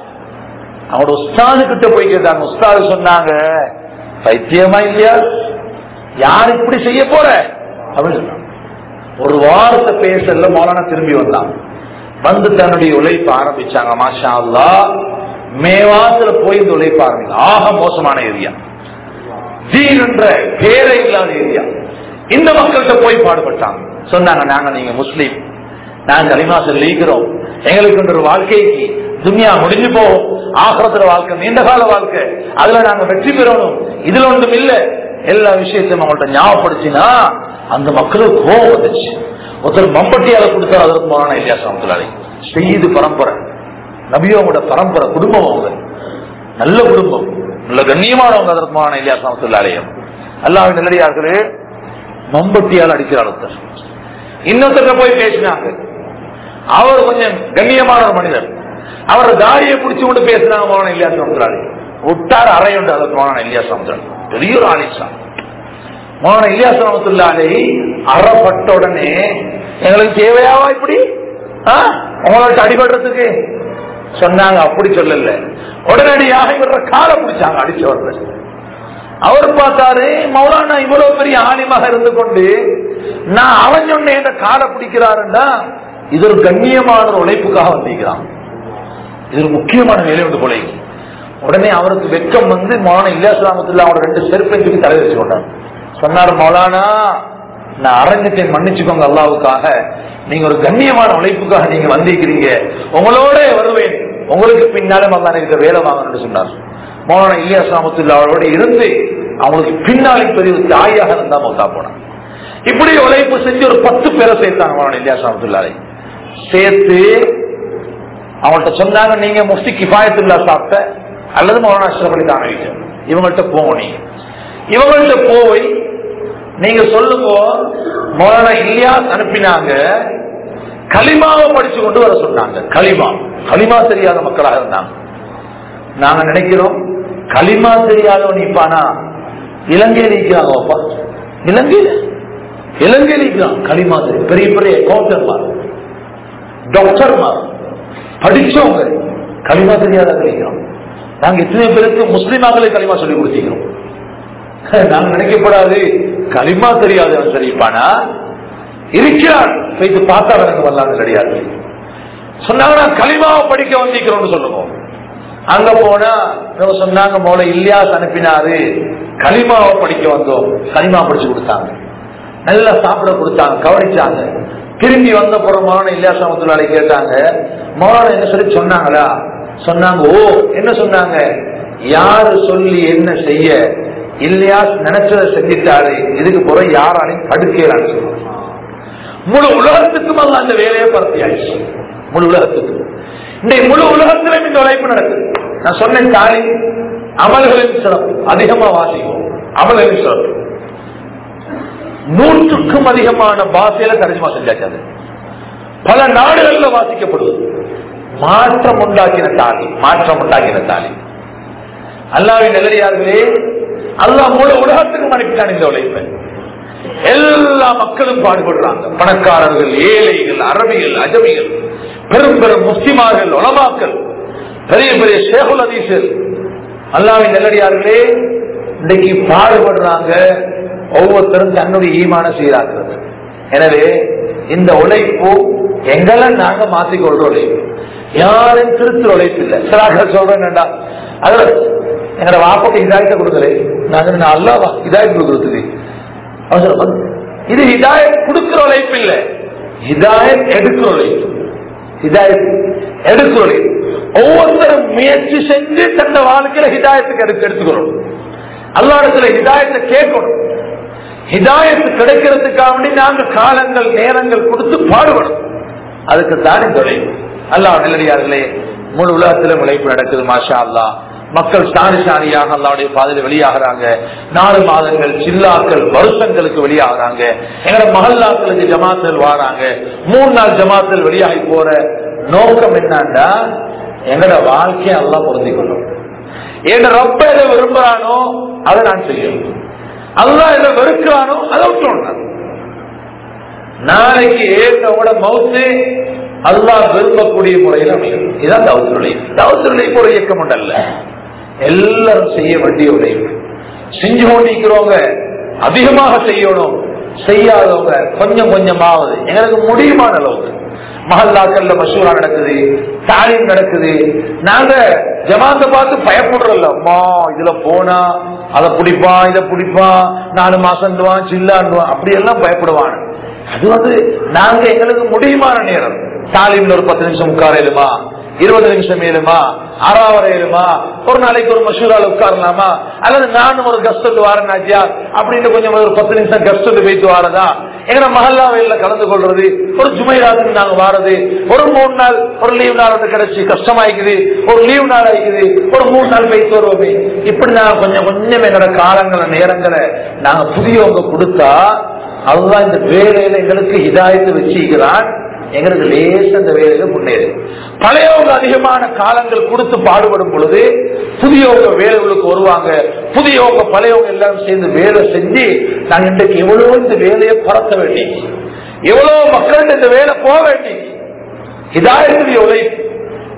அவனோட உஸ்தாது கிட்ட போய் கேட்டாங்க உஸ்தாது சொன்னாங்க பைத்தியமா இல்லையா யார் இப்படி செய்ய போற அப்படின்னு சொன்னாங்க. ஒரு வாரத்தை பேசல மௌலானா திரும்பி வந்தான் வந்து தன்னுடைய உழைப்பு ஆரம்பிச்சாங்க மாஷா அல்லா மேவாத்துல போய் இந்த உழைப்பு ஆரம்பிங்க ஆக மோசமான ஏரியா தீன் என்ற பேரே இல்லாத ஏரியா இந்த மக்கள்கிட்ட போய் பாடுபட்டாங்க சொன்னாங்க நாங்க நீங்க முஸ்லீம் நாங்க கலிமா சொல்லிக்கிறோம் எங்களுக்கு ஒரு வாழ்க்கைக்கு துனியா முடிஞ்சு போகும் ஆகிரத்துல வாழ்க்கை நீண்ட கால வாழ்க்கை அதுல நாங்க வெற்றி பெறணும் இதுல ஒன்றும் இல்ல எல்லா விஷயத்தையும் அவங்கள்ட்ட ஞாபகப்படுத்தினா அந்த மக்களுக்கு கோபம் வந்துச்சு ஒருத்தர் மம்பட்டியால கொடுத்தாரு அதற்கு போறான இல்லையா சமத்துலாளி செய்து பரம்பரை நபியோட பரம்பரை குடும்பம் அவங்க நல்ல குடும்பம் நல்ல கண்ணியமானவங்க அதற்கு போறான இல்லையா சமத்துலாலயம் அல்லாவின் நல்லடியார்களே மம்பட்டியால் அடிக்கிறார் ஒருத்தர் இன்னொருத்தர் போய் பேசினாங்க அவர் கொஞ்சம் கண்ணியமான ஒரு மனிதர் அவர் தாடியை பிடிச்சு கொண்டு பேசினாங்க மோகன இல்லையா சமுத்திராளி விட்டார் அறையுண்டு அதற்கு மோகன இல்லையா சமுத்திராளி பெரிய ஒரு ஆலிசா மோகன இல்லையா சமுத்திராளி அறப்பட்ட உடனே எங்களுக்கு தேவையாவா இப்படி ஆ? உங்கள்ட்ட அடிபடுறதுக்கு சொன்னாங்க அப்படி சொல்லல உடனடியாக இவர காலை பிடிச்சாங்க அடிச்சவர்கள் அவர் பார்த்தாரு மௌலானா இவ்வளவு பெரிய ஆலிமாக இருந்து கொண்டு நான் அவன் சொன்ன என்ற காலை பிடிக்கிறாருன்னா இது ஒரு கண்ணியமான ஒரு உழைப்புக்காக வந்திருக்கிறான் இது ஒரு முக்கியமான வேலை உண்டு கொலை உடனே அவருக்கு வெக்கம் வந்து மௌலானா இல்லாஸ்லாமத்துல அவர் ரெண்டு செருப்பையும் தூக்கி தலை வச்சு கொண்டார் சொன்னார் மௌலானா நான் அரங்கத்தை மன்னிச்சுக்கோங்க அல்லாவுக்காக நீங்க ஒரு கண்ணியமான உழைப்புக்காக நீங்க வந்திருக்கிறீங்க உங்களோட வருவேன் உங்களுக்கு பின்னாலும் அல்லா எனக்கு வேலை வாங்கணும்னு சொன்னார் மௌலானா இல்லியாஸ் ராமத்துல்லா அவரோட இருந்து அவங்களுக்கு பின்னாலே பெரிய ஒரு தாயாக இருந்தா மௌத்தா போனான் இப்படி உழைப்பு செஞ்சு ஒரு பத்து பேரை சேர்த்தாங்க மௌலானா இல்லியாஸ் ராமத்துல்லாரை சேர்த்து அவங்கள்ட்ட சொன்னாங்க நீங்க முஃப்தி கிஃபாயத்துல்லா சாப்பிட்ட அல்லது மௌலானா அஷ்ரப் அலி தானவிக்க இவங்கள்ட்ட போங்க நீங்க இவங்கள்ட்ட போய் நீங்க சொல்லுங்க மௌலானா இல்லியாஸ் அனுப்பினாங்க களிமாவை படிச்சு கொண்டு வர சொன்னாங்க களிமா களிமா தெரியாத மக்களாக இருந்தாங்க நாங்க நினைக்கிறோம் களிமா தெரியாதவன் இப்பானா இலங்கையில் இருக்கிறாங்க அப்பா இலங்கையில இலங்கையில் இருக்கிறான் களிமா தெரியும் பெரிய பெரிய கவுண்டர்மார் டாக்டர்மார் படிச்சவங்க களிமா தெரியாத கிடைக்கிறோம் நாங்க எத்தனை பேருக்கு முஸ்லிமாக்களே களிமா சொல்லி கொடுத்திக்கிறோம் நாங்க நினைக்கப்படாது களிமா தெரியாதவன் சரிப்பானா இருக்கிறான் போயிட்டு பார்த்தா எனக்கு வரலாறு கிடையாது சொன்னாங்க நான் களிமாவை படிக்க வந்திருக்கிறோம்னு சொல்லுவோம் அங்க போனா இவங்க சொன்னாங்க மோல இல்லியாஸ் அனுப்பினாரு களிமாவை படிக்க வந்தோம் களிமா படிச்சு கொடுத்தாங்க நல்லா சாப்பிட கொடுத்தாங்க கவனிச்சாங்க திரும்பி வந்த புறமான இல்லியாஸ் அமத்துலாடி கேட்டாங்க மோலான என்ன சொல்லி சொன்னாங்களா சொன்னாங்க ஓ என்ன சொன்னாங்க யாரு சொல்லி என்ன செய்ய இல்லையாஸ் நினைச்சதை செஞ்சிட்டாரு இதுக்கு பிறகு யாராலையும் தடுக்கலான்னு சொல்லுவாங்க முழு உலகத்துக்கும் அல்ல அந்த வேலையை பரத்தியாச்சு முழு உலகத்துக்கு இன்றைய முழு உலகத்திலும் இந்த உழைப்பு நடக்குது நான் சொன்னேன் தாலி அமல்களின் சிறப்பு அதிகமா வாசிக்கும் அமல்களின் சிறப்பு நூற்றுக்கும் அதிகமான பாஷையில தரிசமா செஞ்சாச்சு அது பல நாடுகள்ல வாசிக்கப்படுவது மாற்றம் உண்டாக்கின தாலி மாற்றம் உண்டாக்கின தாலி அல்லாவின் நிலையார்களே அல்லாஹ் முழு உலகத்துக்கும் அனுப்பிட்டான் இந்த உழைப்பை எல்லா மக்களும் பாடுபடுறாங்க பணக்காரர்கள் ஏழைகள் அரபிகள் அஜமிகள் பெரும் பெரும் முஸ்லிமார்கள் உலமாக்கள் பெரிய பெரிய ஷேகுல் அதீசல் அல்லாவின் நெல்லடியார்களே இன்னைக்கு பாடுபடுறாங்க ஒவ்வொருத்தரும் தன்னுடைய ஈமான சீராக்குறது எனவே இந்த உழைப்பு எங்களை நாங்க மாத்திக்கொள்ற உழைப்பு யாரும் திருத்துற உழைப்பு இல்லை சிலாக சொல்றேன் என்னடா அதுல எங்களோட வாப்பக்கு இதாயத்தை கொடுக்கல நாங்க நான் அல்லாவா இதாயத்து கொடுக்கறதுக்கு அவன் சொல்ல, இது ஹிதாயத் கொடுக்கிற உழைப்பு இல்ல ஹிதாயத் எடுக்கிற உழைப்பு ஹிதாயத் எடுக்கிற உழைப்பு ஒவ்வொருத்தரும் முயற்சி செஞ்சு தந்த வாழ்க்கையில ஹிதாயத்துக்கு எடுத்து எடுத்துக்கிறோம் அல்லா இடத்துல ஹிதாயத்தை கேட்கணும் ஹிதாயத்து கிடைக்கிறதுக்காக வேண்டி நாங்க காலங்கள் நேரங்கள் கொடுத்து பாடுபடும் அதுக்கு தான் இந்த உழைப்பு அல்லாஹ் நல்லடியார்களே முழு உலகத்திலும் உழைப்பு நடக்குது மாஷா அல்லா மக்கள் சாணி சாணியாக அல்லாவுடைய பாதையில் வெளியாகிறாங்க நாலு மாதங்கள் சில்லாக்கள் வருஷங்களுக்கு வெளியாகிறாங்க எங்களோட மகல்லாக்களுக்கு ஜமாத்தில் வாராங்க மூணு நாள் ஜமாத்தில் வெளியாகி போற நோக்கம் என்னன்னா எங்களோட வாழ்க்கையை எல்லாம் பொருந்திக்கணும் என் ரப்ப எதை விரும்புறானோ அதை நான் செய்யணும் அல்லா எதை வெறுக்கிறானோ அதை விட்டுறோம் நாளைக்கு ஏற்றவோட மவுத்து அல்லாஹ் விரும்பக்கூடிய முறையில் அமையும் இதான் தவத்துருளை தவத்துருளை ஒரு இயக்கம் உண்டல்ல எல்லாரும் செய்ய வேண்டிய உழைப்பு செஞ்சு கொண்டிருக்கிறவங்க அதிகமாக செய்யணும் செய்யாதவங்க கொஞ்சம் கொஞ்சமாவது எங்களுக்கு முடியுமான அளவுக்கு மஹல்லாக்கள்ல மசூரா நடக்குது தாலீம் நடக்குது நாங்க ஜமாத்தை பார்த்து பயப்படுறோம்ல அம்மா இதுல போனா அதை பிடிப்பான் இதை பிடிப்பான் நாலு மாசம் சில்லாண்டுவான் அப்படி எல்லாம் பயப்படுவான் அது வந்து நாங்க எங்களுக்கு முடியுமான நேரம் தாலீம்ல ஒரு பத்து நிமிஷம் உட்காரலுமா இருபது நிமிஷம் ஏழுமா ஆறாவரை ஏழுமா ஒரு நாளைக்கு ஒரு மசூரால உட்காரலாமா அல்லது நானும் ஒரு கஸ்டத்து வாரனாச்சியா அப்படின்னு கொஞ்சம் ஒரு பத்து நிமிஷம் கஸ்டத்து வைத்து வாரதா எங்க மஹல்லா வயல்ல கலந்து கொள்றது ஒரு ஜுமைராத்துக்கு நாங்க வாரது ஒரு மூணு நாள் ஒரு லீவ் நாள் வந்து கிடைச்சி கஷ்டமாயிக்குது ஒரு லீவ் நாள் ஆயிக்குது ஒரு மூணு நாள் வைத்து வருவோமே இப்படி நாங்க கொஞ்சம் கொஞ்சம் எங்களோட காலங்களை நேரங்களை நாங்க புதியவங்க கொடுத்தா அதுதான் இந்த வேலையில எங்களுக்கு இதாயத்து வச்சுக்கிறான் எங்களுக்கு லேச அந்த வேலையில முன்னேறு பழையவங்க அதிகமான காலங்கள் கொடுத்து பாடுபடும் பொழுது புதியவங்க வேலைகளுக்கு வருவாங்க புதியவங்க பழையவங்க எல்லாரும் சேர்ந்து வேலை செஞ்சு நாங்க இன்றைக்கு எவ்வளவு இந்த வேலையை பறக்க வேண்டி எவ்வளவு மக்கள் இந்த வேலை போக வேண்டி இதாயத்துடைய உழைப்பு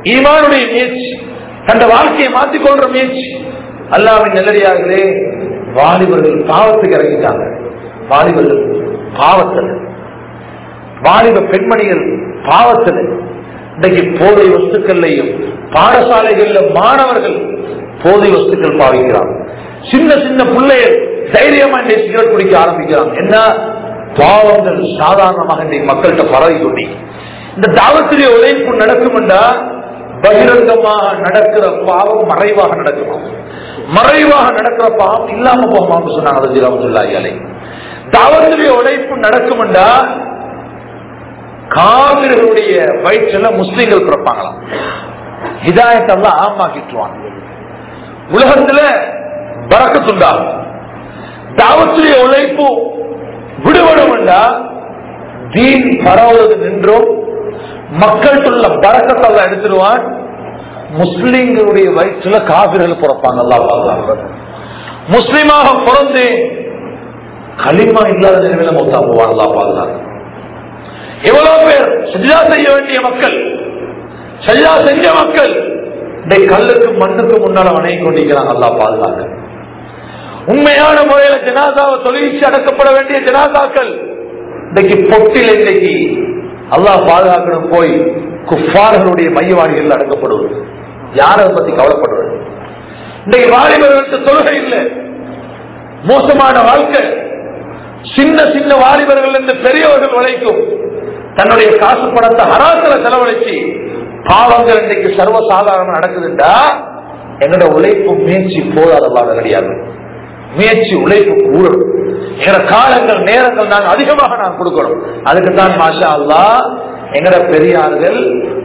ஈமானுடைய முயற்சி தந்த வாழ்க்கையை மாற்றிக்கொள்ற முயற்சி அல்லாவின் நல்லடியார்களே வாலிபர்கள் பாவத்துக்கு இறங்கிட்டாங்க வாலிபர்கள் பாவத்தில் வாலிப பெண்மணிகள் பாவத்தில் இன்றைக்கு போதை வஸ்துக்கள்லையும் பாடசாலைகள்ல மாணவர்கள் போதை வஸ்துக்கள் பாவிக்கிறாங்க சின்ன சின்ன பிள்ளைகள் தைரியமா இன்றைக்கு சிகரெட் குடிக்க ஆரம்பிக்கிறாங்க என்ன பாவங்கள் சாதாரணமாக இன்றைக்கு மக்கள்கிட்ட பரவி கொண்டி இந்த தாவத்திலே உழைப்பு நடக்கும்டா பகிரங்கமாக நடக்கிற பாவம் மறைவாக நடக்குமா மறைவாக நடக்கிற பாவம் இல்லாம போகுமான்னு சொன்னாங்க ரஜி ரஹமத்துல்லாஹி அலைஹி தாவத்திலே உழைப்பு நடக்கும்டா காவிர்களுடைய வயிற்றுல முஸ்லீம்கள் பிறப்பாங்களாம் ஹிதாயத்தெல்லாம் ஆமாக்கிட்டுவாங்க உலகத்துல பறக்கத்துண்டாகும் தாவத்துடைய உழைப்பு விடுபடும்டா தீன் பரவுவது நின்றும் மக்கள்கிட்ட பறக்கத்தெல்லாம் எடுத்துருவான் முஸ்லிம்களுடைய வயிற்றுல காவிர்கள் பிறப்பாங்க அல்லா முஸ்லிமாக பிறந்து களிமா இல்லாத நிலையில மொத்தா போவான் அல்லா பாதுகாப்பு எவ்வளவு பேர் சஜிதா செய்ய வேண்டிய மக்கள் சஜிதா செஞ்ச மக்கள் இன்றைக்கு கல்லுக்கு மண்ணுக்கு முன்னால வணங்கி கொண்டிருக்கிறாங்க அல்லா பாதுகாக்க உண்மையான முறையில ஜனாதாவை தொழிற்சி அடக்கப்பட வேண்டிய ஜனாதாக்கள் இன்னைக்கு பொட்டில் இன்னைக்கு அல்லாஹ் பாதுகாக்கணும் போய் குஃபார்களுடைய மையவாடிகள் அடக்கப்படுவது யாரை பத்தி கவலைப்படுவது இன்றைக்கு வாலிபர்களுக்கு தொழுகை இல்லை மோசமான வாழ்க்கை சின்ன சின்ன வாலிபர்கள் என்று பெரியவர்கள் உழைக்கும் தன்னுடைய காசு பணத்தை ஹராத்துல செலவழிச்சு பாவங்கள் இன்றைக்கு சர்வசாதாரணம் நடக்குதுண்டா என்னோட உழைப்பு முயற்சி போதாதவாக கிடையாது முயற்சி உழைப்பு கூடும் எங்கட காலங்கள் நேரங்கள் நாங்கள் அதிகமாக நான் கொடுக்கணும் அதுக்கு தான் மாஷா அல்லா எங்கட பெரியார்கள்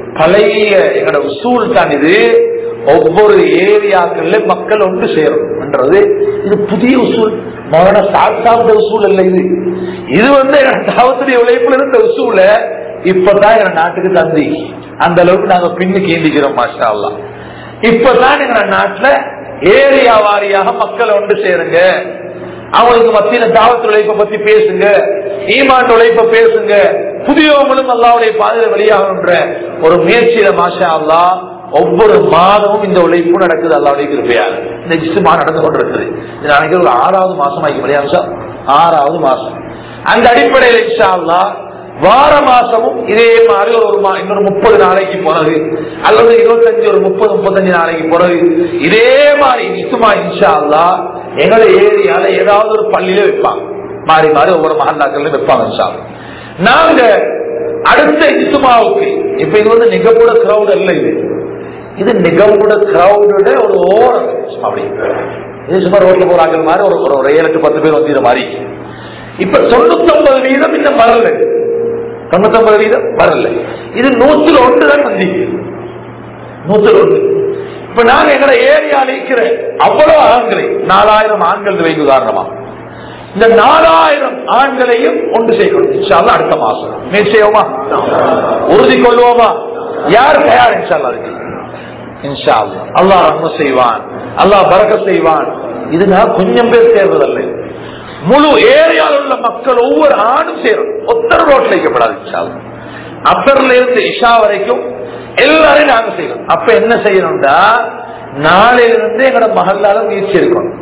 பழைய எங்கட உசூல் தான் இது ஒவ்வொரு ஏரியாக்கள்ல மக்கள் ஒன்று சேரும் என்றது இது புதிய உசூல் மரண சாப்பிட்ட உசூல் அல்ல இது இது வந்து தாவத்துடைய உழைப்புல இருந்த உசூல இப்பதான் எங்க நாட்டுக்கு தந்தி அந்த அளவுக்கு நாங்க பின்னுக்கு ஏந்திக்கிறோம் மாஷா அல்லா இப்பதான் எங்க நாட்டுல ஏரியா வாரியாக மக்கள் ஒன்று சேருங்க அவங்களுக்கு மத்தியில தாவத்து உழைப்பை பத்தி பேசுங்க ஈமான் உழைப்ப பேசுங்க புதியவங்களும் அல்லாவுடைய பாதையில வெளியாகன்ற ஒரு முயற்சியில மாஷா அல்லா ஒவ்வொரு மாதமும் இந்த உழைப்பு நடக்குது அல்லாவுடைய கிருப்பையாக இந்த இஸ்மா நடந்து கொண்டிருக்குது இது நாளைக்கு ஒரு ஆறாவது மாசம் ஆகி முடியாது ஆறாவது மாசம் அந்த அடிப்படையில் இன்ஷா அல்லா வார மாசமும் இதே மாதிரி ஒரு மா- இன்னொரு முப்பது நாளைக்கு பிறகு அல்லது இருபத்தஞ்சு ஒரு முப்பது முப்பத்தஞ்சு நாளைக்கு பிறகு இதே மாதிரி இசுமா இன்ஷா அல்லா எங்களை ஏரியால ஏதாவது ஒரு பள்ளியில வைப்பாங்க மாறி மாறி ஒவ்வொரு மகல்லாக்கள்ல வைப்பாங்க இன்ஷா அல்லாஹ். நாங்க அடுத்த இசுமாவுக்கு இப்ப இது வந்து நிகழ்வுட கிரௌட் அல்ல இது இது நிகழ்வுட கிரௌடோட ஒரு ஓரம் அப்படி இது சும்மா ரோட்ல போறாங்க மாதிரி ஒரு ஒரு- ஒரு ஏழு எட்டு பத்து பேர் வந்து மாதிரி இப்ப தொண்ணூத்தி ஒன்பது வீதம் இன்னும் வரல தொண்ணூத்தி வீதம் வரல இது நூத்துல ஒன்று தான் வந்தீங்க நூத்துல ஒன்று இப்ப நாங்க எங்களை ஏரியால இருக்கிற அவ்வளவு ஆண்களை நாலாயிரம் ஆண்கள் வைக்கு உதாரணமா இந்த நாலாயிரம் ஆண்களையும் ஒன்று செய்யணும் இன்ஷா அல்லாஹ் அடுத்த மாசம் முயற்சி செய்வோமா உறுதி கொள்வோமா யார் தயார் இன்ஷா அல்லாஹ் அதுக்கு இன்ஷா அல்லாஹ் அல்லாஹ் ரஹ்ம செய்வான் அல்லாஹ் பறக்க செய்வான் இது நான் கொஞ்சம் பேர் சேர்வதில்லை முழு ஏரியாவில் உள்ள மக்கள் ஒவ்வொரு ஆணும் சேரும் ஒத்தர் ரோட்ல வைக்கப்படாது இன்ஷா அல்லாஹ். அசர்ல இருந்து இஷா வரைக்கும் எல்லாரையும் நாங்க செய்யணும் அப்ப என்ன செய்யணும்டா நாளையிலிருந்து எங்களோட மகளால முயற்சி எடுக்கணும்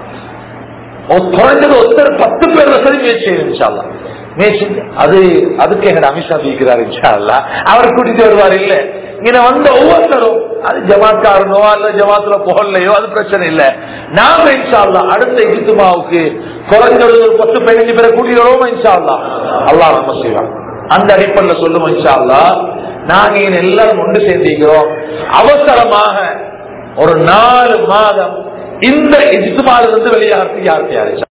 ஒரு குறைஞ்சது ஒருத்தர் பத்து பேர் வசதி முயற்சி செய்யணும் இன்ஷா அல்லாஹ். முயற்சி அது அதுக்கு எங்க அமித்ஷா இருக்கிறார் இன்ஷா அல்லாஹ். அவர் கூட்டிட்டு வருவார் இல்ல இங்க வந்த ஒவ்வொருத்தரும் அது ஜமாத்காரனோ அல்ல ஜமாத்துல புகழ்லையோ அது பிரச்சனை இல்ல நாம இன்ஷா அல்லாஹ் அடுத்த இஜுத்துமாவுக்கு குறைஞ்சது ஒரு பத்து பதினஞ்சு பேரை கூட்டிட்டு வருவோம் இன்ஷா அல்லாஹ் அல்லாஹ் நம்ம செய்வான் அந்த அடிப்படையில் சொல்லுவோம் இன்ஷா அல்லாஹ் நாங்க இங்க எல்லாரும் ஒன்று சேர்ந்திருக்கிறோம் அவசரமாக ஒரு நாலு மாதம் இந்த இஜுத்துமாலிருந்து வெளியாகிறதுக்கு யாருக்கு யாரு